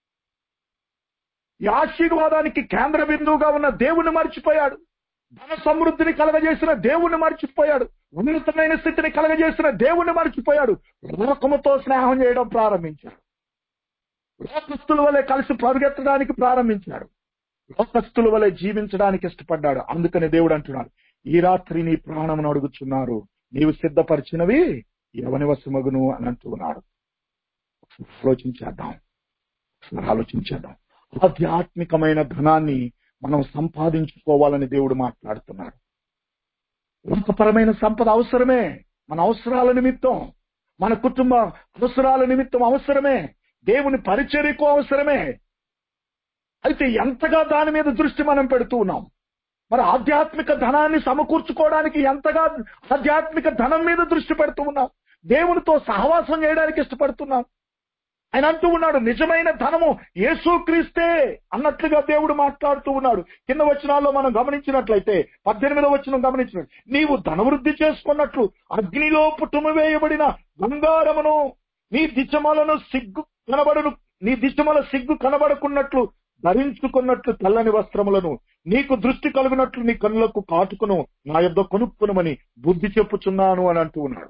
ఈ ఆశీర్వాదానికి కేంద్ర బిందువుగా ఉన్న దేవుని మర్చిపోయాడు ధన సమృద్ధిని కలగజేసిన దేవుణ్ణి మర్చిపోయాడు ఉన్నతమైన స్థితిని కలగజేసిన దేవుణ్ణి మర్చిపోయాడు లోకముతో స్నేహం చేయడం ప్రారంభించాడు లోకస్తుల వలె కలిసి పరుగెత్తడానికి ప్రారంభించాడు లోకస్తుల వలె జీవించడానికి ఇష్టపడ్డాడు అందుకని దేవుడు అంటున్నాడు ఈ రాత్రి నీ ప్రాణమును అడుగుచున్నారు నీవు సిద్ధపరిచినవి ఎవని వశమగును అని అంటున్నాడు ఆలోచించేద్దాం ఆలోచించేద్దాం ఆధ్యాత్మికమైన ధనాన్ని మనం సంపాదించుకోవాలని దేవుడు మాట్లాడుతున్నాడు లోకపరమైన సంపద అవసరమే మన అవసరాల నిమిత్తం మన కుటుంబ అవసరాల నిమిత్తం అవసరమే దేవుని పరిచర్యకు అవసరమే అయితే ఎంతగా దాని మీద దృష్టి మనం పెడుతూ ఉన్నాం మరి ఆధ్యాత్మిక ధనాన్ని సమకూర్చుకోవడానికి ఎంతగా ఆధ్యాత్మిక ధనం మీద దృష్టి పెడుతూ ఉన్నాం దేవునితో సహవాసం చేయడానికి ఇష్టపడుతున్నాం ఆయన అంటూ ఉన్నాడు నిజమైన ధనము యేసుక్రీస్తే అన్నట్లుగా దేవుడు మాట్లాడుతూ ఉన్నాడు కింద వచనాల్లో మనం గమనించినట్లయితే పద్దెనిమిదవ వచనం గమనించినట్టు నీవు ధనవృద్ధి చేసుకున్నట్లు అగ్నిలో పుట్టుము వేయబడిన బంగారమును నీ దిశమలను సిగ్గు కనబడను నీ దిశమల సిగ్గు కనబడుకున్నట్లు ధరించుకున్నట్లు తెల్లని వస్త్రములను నీకు దృష్టి కలిగినట్లు నీ కన్నులకు కాటుకును నా యొద్ద కొనుక్కునమని బుద్ధి చెప్పుచున్నాను అని అంటూ ఉన్నాడు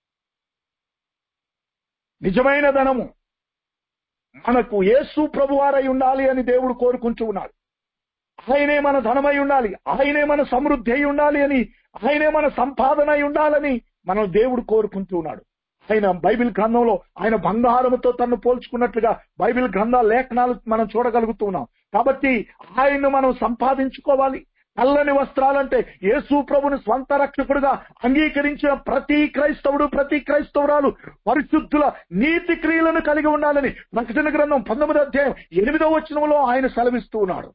నిజమైన ధనము మనకు యేసు ప్రభువారై ఉండాలి అని దేవుడు కోరుకుంటూ ఉన్నాడు ఆయనే మన ధనమై ఉండాలి ఆయనే మన సమృద్ధి అయి ఉండాలి అని ఆయనే మన సంపాదన అయి ఉండాలని మనం దేవుడు కోరుకుంటూ ఉన్నాడు ఆయన బైబిల్ గ్రంథంలో ఆయన బంగారముతో తను పోల్చుకున్నట్లుగా బైబిల్ గ్రంథ లేఖనాలు మనం చూడగలుగుతూ ఉన్నాం కాబట్టి ఆయన్ను మనం సంపాదించుకోవాలి నల్లని వస్త్రాలంటే యేసు ప్రభుని స్వంత రక్షకుడుగా అంగీకరించిన ప్రతి క్రైస్తవుడు ప్రతి క్రైస్తవురాలు పరిశుద్ధుల నీతి క్రియలను కలిగి ఉండాలని ప్రకటన గ్రంథం పంతొమ్మిది అధ్యాయం ఎనిమిదవ వచనంలో ఆయన సెలవిస్తూ ఉన్నాడు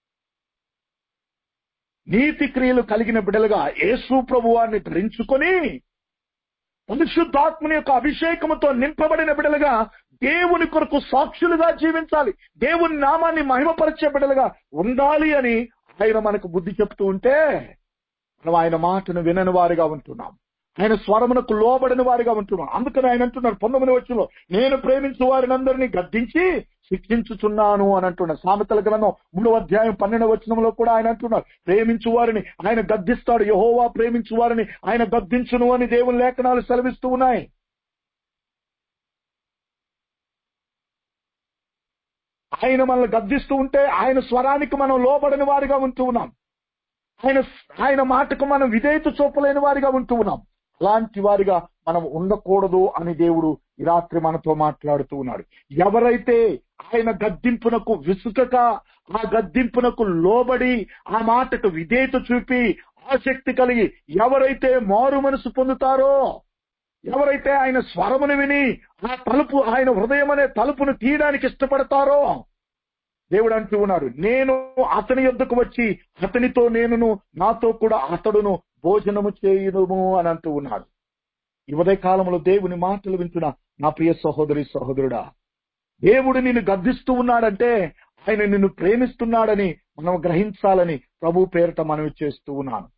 నీతి క్రియలు కలిగిన బిడలుగా యేసు ప్రభువాన్ని ధరించుకొని పరిశుద్ధాత్మని యొక్క అభిషేకముతో నింపబడిన బిడలుగా దేవుని కొరకు సాక్షులుగా జీవించాలి దేవుని నామాన్ని మహిమపరిచే బిడలుగా ఉండాలి అని ఆయన మనకు బుద్ధి చెప్తూ ఉంటే మనం ఆయన మాటను వినని వారిగా ఉంటున్నాం ఆయన స్వరమునకు లోబడిన వారిగా ఉంటున్నాం అందుకని ఆయన అంటున్నారు పంతొమ్మిది వచ్చంలో నేను ప్రేమించు వారిని అందరినీ గద్దించి శిక్షించుచున్నాను అని అంటున్నారు సామెతల గ్రంథం మూడవ అధ్యాయం పన్నెండవ వచనంలో కూడా ఆయన అంటున్నారు ప్రేమించు వారిని ఆయన గద్దిస్తాడు యహోవా ప్రేమించు వారిని ఆయన గద్దించును అని దేవుని లేఖనాలు సెలవిస్తూ ఉన్నాయి ఆయన మనల్ని గద్దిస్తూ ఉంటే ఆయన స్వరానికి మనం లోబడని వారిగా ఉంటూ ఉన్నాం ఆయన ఆయన మాటకు మనం విధేయత చూపలేని వారిగా ఉంటూ ఉన్నాం అలాంటి వారిగా మనం ఉండకూడదు అని దేవుడు ఈ రాత్రి మనతో మాట్లాడుతూ ఉన్నాడు ఎవరైతే ఆయన గద్దింపునకు విసుకక ఆ గద్దింపునకు లోబడి ఆ మాటకు విధేయత చూపి ఆసక్తి కలిగి ఎవరైతే మారు మనసు పొందుతారో ఎవరైతే ఆయన స్వరమును విని ఆ తలుపు ఆయన హృదయం అనే తలుపును తీయడానికి ఇష్టపడతారో దేవుడు అంటూ ఉన్నాడు నేను అతని యొద్దకు వచ్చి అతనితో నేనును నాతో కూడా అతడును భోజనము చేయును అని అంటూ ఉన్నాడు ఈ ఉదయ కాలంలో దేవుని మాటలు వింటున్న నా ప్రియ సహోదరి సహోదరుడా దేవుడు నిన్ను గద్దిస్తూ ఉన్నాడంటే ఆయన నిన్ను ప్రేమిస్తున్నాడని మనం గ్రహించాలని ప్రభు పేరిట మనవి చేస్తూ ఉన్నాను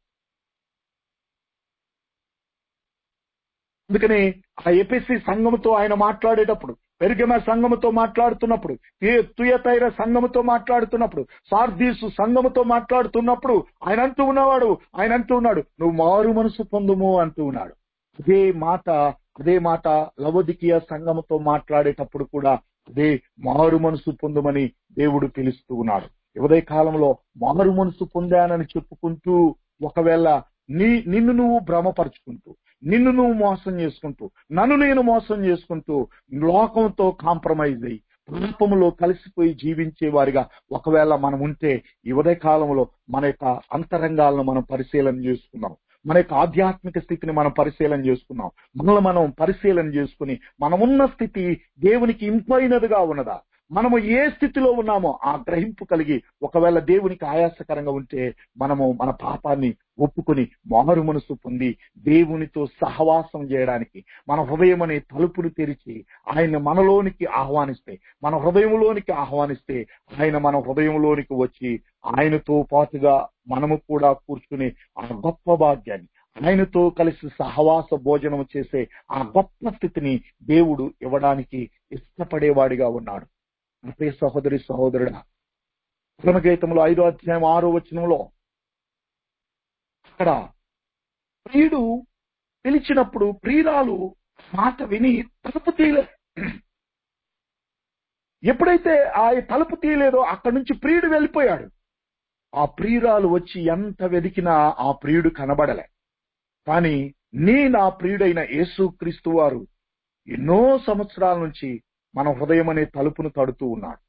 అందుకని ఆ ఎపిసి సంఘముతో ఆయన మాట్లాడేటప్పుడు పెరిగమ సంఘముతో మాట్లాడుతున్నప్పుడు తుయతైర సంఘముతో మాట్లాడుతున్నప్పుడు సార్దీసు సంఘముతో మాట్లాడుతున్నప్పుడు ఆయన అంటూ ఉన్నవాడు ఆయన అంటూ ఉన్నాడు నువ్వు మారు మనసు పొందుము అంటూ ఉన్నాడు అదే మాట అదే మాట లవదికీయ సంఘముతో మాట్లాడేటప్పుడు కూడా అదే మారు మనసు పొందమని దేవుడు పిలుస్తూ ఉన్నాడు ఉదయ కాలంలో మారు మనసు పొందానని చెప్పుకుంటూ ఒకవేళ నీ నిన్ను నువ్వు భ్రమపరుచుకుంటూ నిన్ను నువ్వు మోసం చేసుకుంటూ నన్ను నేను మోసం చేసుకుంటూ లోకంతో కాంప్రమైజ్ అయ్యి పాపములో కలిసిపోయి జీవించే వారిగా ఒకవేళ మనం ఉంటే ఈ ఉదయ కాలంలో మన యొక్క అంతరంగాలను మనం పరిశీలన చేసుకున్నాం మన యొక్క ఆధ్యాత్మిక స్థితిని మనం పరిశీలన చేసుకున్నాం మనల్ని మనం పరిశీలన చేసుకుని మనమున్న స్థితి దేవునికి ఇంపైనదిగా ఉన్నదా మనము ఏ స్థితిలో ఉన్నామో ఆ గ్రహింపు కలిగి ఒకవేళ దేవునికి ఆయాసకరంగా ఉంటే మనము మన పాపాన్ని ఒప్పుకొని మారు మనసు పొంది దేవునితో సహవాసం చేయడానికి మన హృదయం అనే తలుపును తెరిచి ఆయన మనలోనికి ఆహ్వానిస్తే మన హృదయంలోనికి ఆహ్వానిస్తే ఆయన మన హృదయంలోనికి వచ్చి ఆయనతో పాటుగా మనము కూడా కూర్చుని ఆ గొప్ప భాగ్యాన్ని ఆయనతో కలిసి సహవాస భోజనం చేసే ఆ గొప్ప స్థితిని దేవుడు ఇవ్వడానికి ఇష్టపడేవాడిగా ఉన్నాడు నా ప్రియ సహోదరి సహోదరుడా గీతంలో ఐదో అధ్యాయం ఆరో వచనంలో అక్కడ ప్రియుడు పిలిచినప్పుడు ప్రియురాలు మాట విని తలుపు తీయలే ఎప్పుడైతే ఆ తలుపు తీయలేదో అక్కడి నుంచి ప్రియుడు వెళ్ళిపోయాడు ఆ ప్రియురాలు వచ్చి ఎంత వెతికినా ఆ ప్రియుడు కనబడలే కానీ నీ నా ప్రియుడైన యేసు క్రీస్తు వారు ఎన్నో సంవత్సరాల నుంచి మన హృదయం అనే తలుపును తడుతూ ఉన్నాడు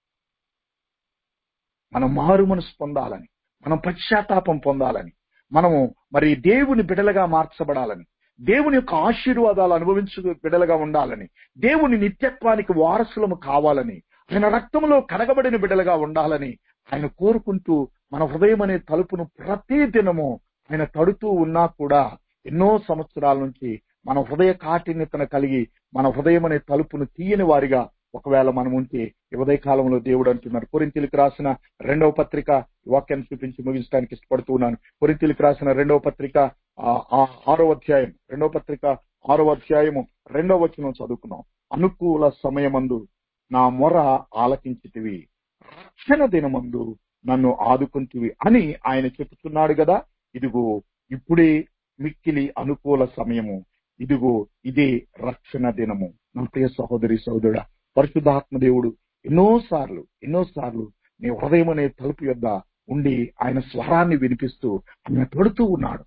మనం మారు మనసు పొందాలని మనం పశ్చాత్తాపం పొందాలని మనము మరి దేవుని బిడలగా మార్చబడాలని దేవుని యొక్క ఆశీర్వాదాలు అనుభవించు బిడలుగా ఉండాలని దేవుని నిత్యత్వానికి వారసులము కావాలని ఆయన రక్తంలో కడగబడిన బిడలుగా ఉండాలని ఆయన కోరుకుంటూ మన హృదయం అనే తలుపును ప్రతి దినము ఆయన తడుతూ ఉన్నా కూడా ఎన్నో సంవత్సరాల నుంచి మన హృదయ కాఠిన్యతను కలిగి మన హృదయం అనే తలుపును తీయని వారిగా ఒకవేళ మనం ఉంటే ఈ ఉదయ కాలంలో దేవుడు అంటున్నారు కొరింతీలకు రాసిన రెండవ పత్రిక ఈ వాక్యాన్ని చూపించి ముగించడానికి ఇష్టపడుతూ ఉన్నాను కొరింతీలకు రాసిన రెండవ పత్రిక ఆ, ఆ, ఆరో అధ్యాయం రెండవ పత్రిక ఆరో అధ్యాయము రెండవ వచనం చదువుకున్నాం అనుకూల సమయమందు నా మొర ఆలకించితివి రక్షణ దినమందు నన్ను ఆదుకుంటివి అని ఆయన చెప్తున్నాడు కదా ఇదిగో ఇప్పుడే మిక్కిలి అనుకూల సమయము ఇదిగో ఇదే రక్షణ దినము నా ప్రియ సహోదరి సహోదరుడా పరిశుద్ధాత్మ దేవుడు ఎన్నోసార్లు ఎన్నోసార్లు నీ హృదయం అనే తలుపు యొద్ద ఉండి ఆయన స్వరాన్ని వినిపిస్తూ ఆయన తడుతూ ఉన్నాడు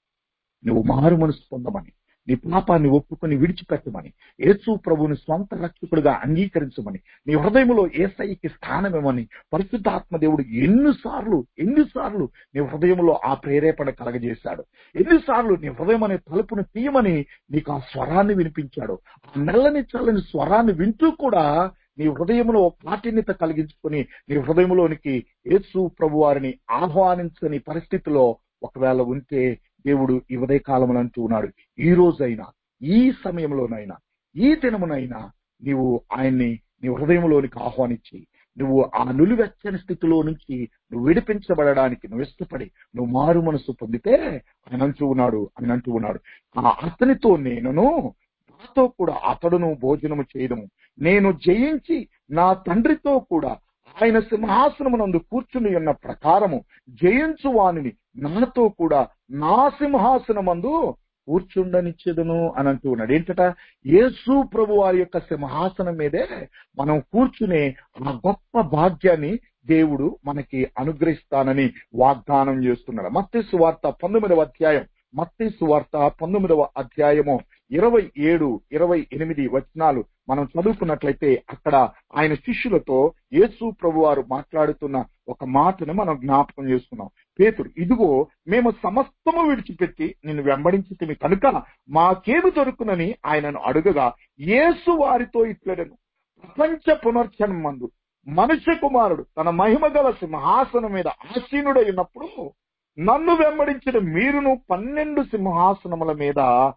నువ్వు మారు మనసు పొందమని నీ పాపాన్ని ఒప్పుకొని విడిచిపెట్టమని యేసు ప్రభుని స్వంత రక్షకుడిగా అంగీకరించమని నీ హృదయంలో ఏసైకి స్థానమివ్వమని పరిశుద్ధాత్మ దేవుడు ఎన్నిసార్లు ఎన్నిసార్లు నీ హృదయంలో ఆ ప్రేరేపణ కలగజేశాడు ఎన్నిసార్లు నీ హృదయం అనే తలుపును తీయమని నీకు ఆ స్వరాన్ని వినిపించాడు ఆ నల్లని చల్లని స్వరాన్ని వింటూ కూడా నీ హృదయంలో కాఠిన్యత కలిగించుకొని నీ హృదయంలోనికి యేసు ప్రభు వారిని ఆహ్వానించని పరిస్థితిలో ఒకవేళ ఉంటే దేవుడు ఈ ఉదయ కాలములు అంటూ ఉన్నాడు ఈ రోజైనా ఈ సమయంలోనైనా ఈ దినమునైనా నీవు ఆయన్ని నీ హృదయంలోనికి ఆహ్వానించి నువ్వు ఆ నులివెచ్చని స్థితిలో నుంచి నువ్వు విడిపించబడడానికి నువ్వు ఇష్టపడి నువ్వు మారు మనసు పొందితే ఆయన అంటూ ఉన్నాడు ఆయన అంటూ ఉన్నాడు ఆ అతనితో నేనును నాతో కూడా అతడును భోజనము చేయడము నేను జయించి నా తండ్రితో కూడా ఆయన సింహాసనమునందు కూర్చుని ఉన్న ప్రకారము జయించు వానిని నాతో కూడా నా సింహాసనమందు కూర్చుండనిచ్చేదను అని అంటూ ఉన్నాడు ఏంటట యేసు ప్రభు వారి యొక్క సింహాసనం మీదే మనం కూర్చునే ఆ గొప్ప భాగ్యాన్ని దేవుడు మనకి అనుగ్రహిస్తానని వాగ్దానం చేస్తున్నాడు మత్తి సువార్త పంతొమ్మిదవ అధ్యాయం మత్తి సువార్త పంతొమ్మిదవ అధ్యాయము ఇరవై ఏడు ఇరవై ఎనిమిది వచనాలు మనం చదువుకున్నట్లయితే అక్కడ ఆయన శిష్యులతో యేసు ప్రభు వారు మాట్లాడుతున్న ఒక మాటను మనం జ్ఞాపకం చేసుకున్నాం పేతుడు ఇదిగో మేము సమస్తము విడిచిపెట్టి నిన్ను వెంబడించి కనుక మాకేమి దొరుకునని ఆయనను అడుగగా యేసు వారితో ఇట్లడను ప్రపంచ పునర్జన్మ మందు మనుష్య కుమారుడు తన మహిమ గల సింహాసనం మీద ఆసీనుడై ఉన్నప్పుడు నన్ను వెంబడించిన మీరును పన్నెండు సింహాసనముల మీద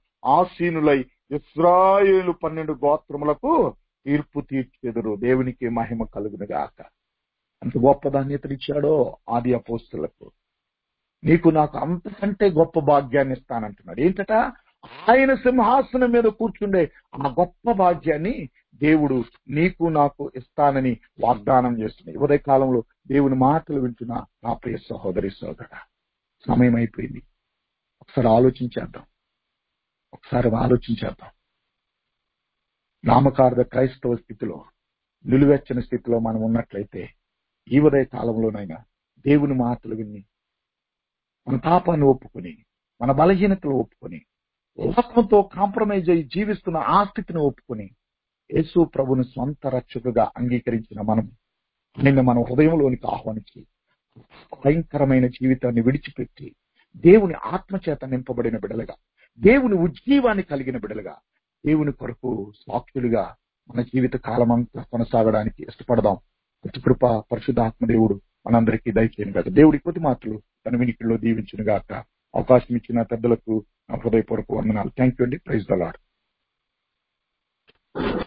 ఆసీనులై ఇస్రాయేలు పన్నెండు గోత్రములకు తీర్పు తీర్చెదరు దేవునికి మహిమ కలుగును గాక అంత గొప్ప ధాన్యతనిచ్చాడో ఆది అపోస్తులకు నీకు నాకు అంతకంటే గొప్ప భాగ్యాన్ని ఇస్తానంటున్నాడు ఏంటట ఆయన సింహాసనం మీద కూర్చుండే ఆ గొప్ప భాగ్యాన్ని దేవుడు నీకు నాకు ఇస్తానని వాగ్దానం చేస్తున్నాయి ఉదయ కాలంలో దేవుని మాటలు వింటున్న నా ప్రియ సహోదరి సోదర సమయం అయిపోయింది ఒకసారి ఆలోచించేద్దాం ఒకసారి ఆలోచించేద్దాం నామకార్థ క్రైస్తవ స్థితిలో నిలువెచ్చని స్థితిలో మనం ఉన్నట్లయితే ఈ ఉదయ కాలంలోనైనా దేవుని మాటలు విని మన పాపాన్ని ఒప్పుకుని మన బలహీనతలు ఒప్పుకొని లోకంతో కాంప్రమైజ్ అయ్యి జీవిస్తున్న ఆ స్థితిని ఒప్పుకొని యేసు ప్రభుని స్వంత రక్షకుగా అంగీకరించిన మనం ఆయన మన హృదయంలోనికి ఆహ్వానించి భయంకరమైన జీవితాన్ని విడిచిపెట్టి దేవుని ఆత్మచేత నింపబడిన బిడలుగా దేవుని ఉజ్జీవాన్ని కలిగిన బిడలుగా దేవుని కొరకు సాక్షులుగా మన జీవిత కాలమంతా కొనసాగడానికి ఇష్టపడదాం అతి కృప పరిశుద్ధాత్మ దేవుడు మనందరికీ దయచేయను గాక దేవుడి కొద్ది మాటలు తన వినికిల్లో దీవించును గాక అవకాశం ఇచ్చిన పెద్దలకు నా హృదయపూర్వక వందనాలు థ్యాంక్ యూ అండి ప్రైజ్ దలాడ్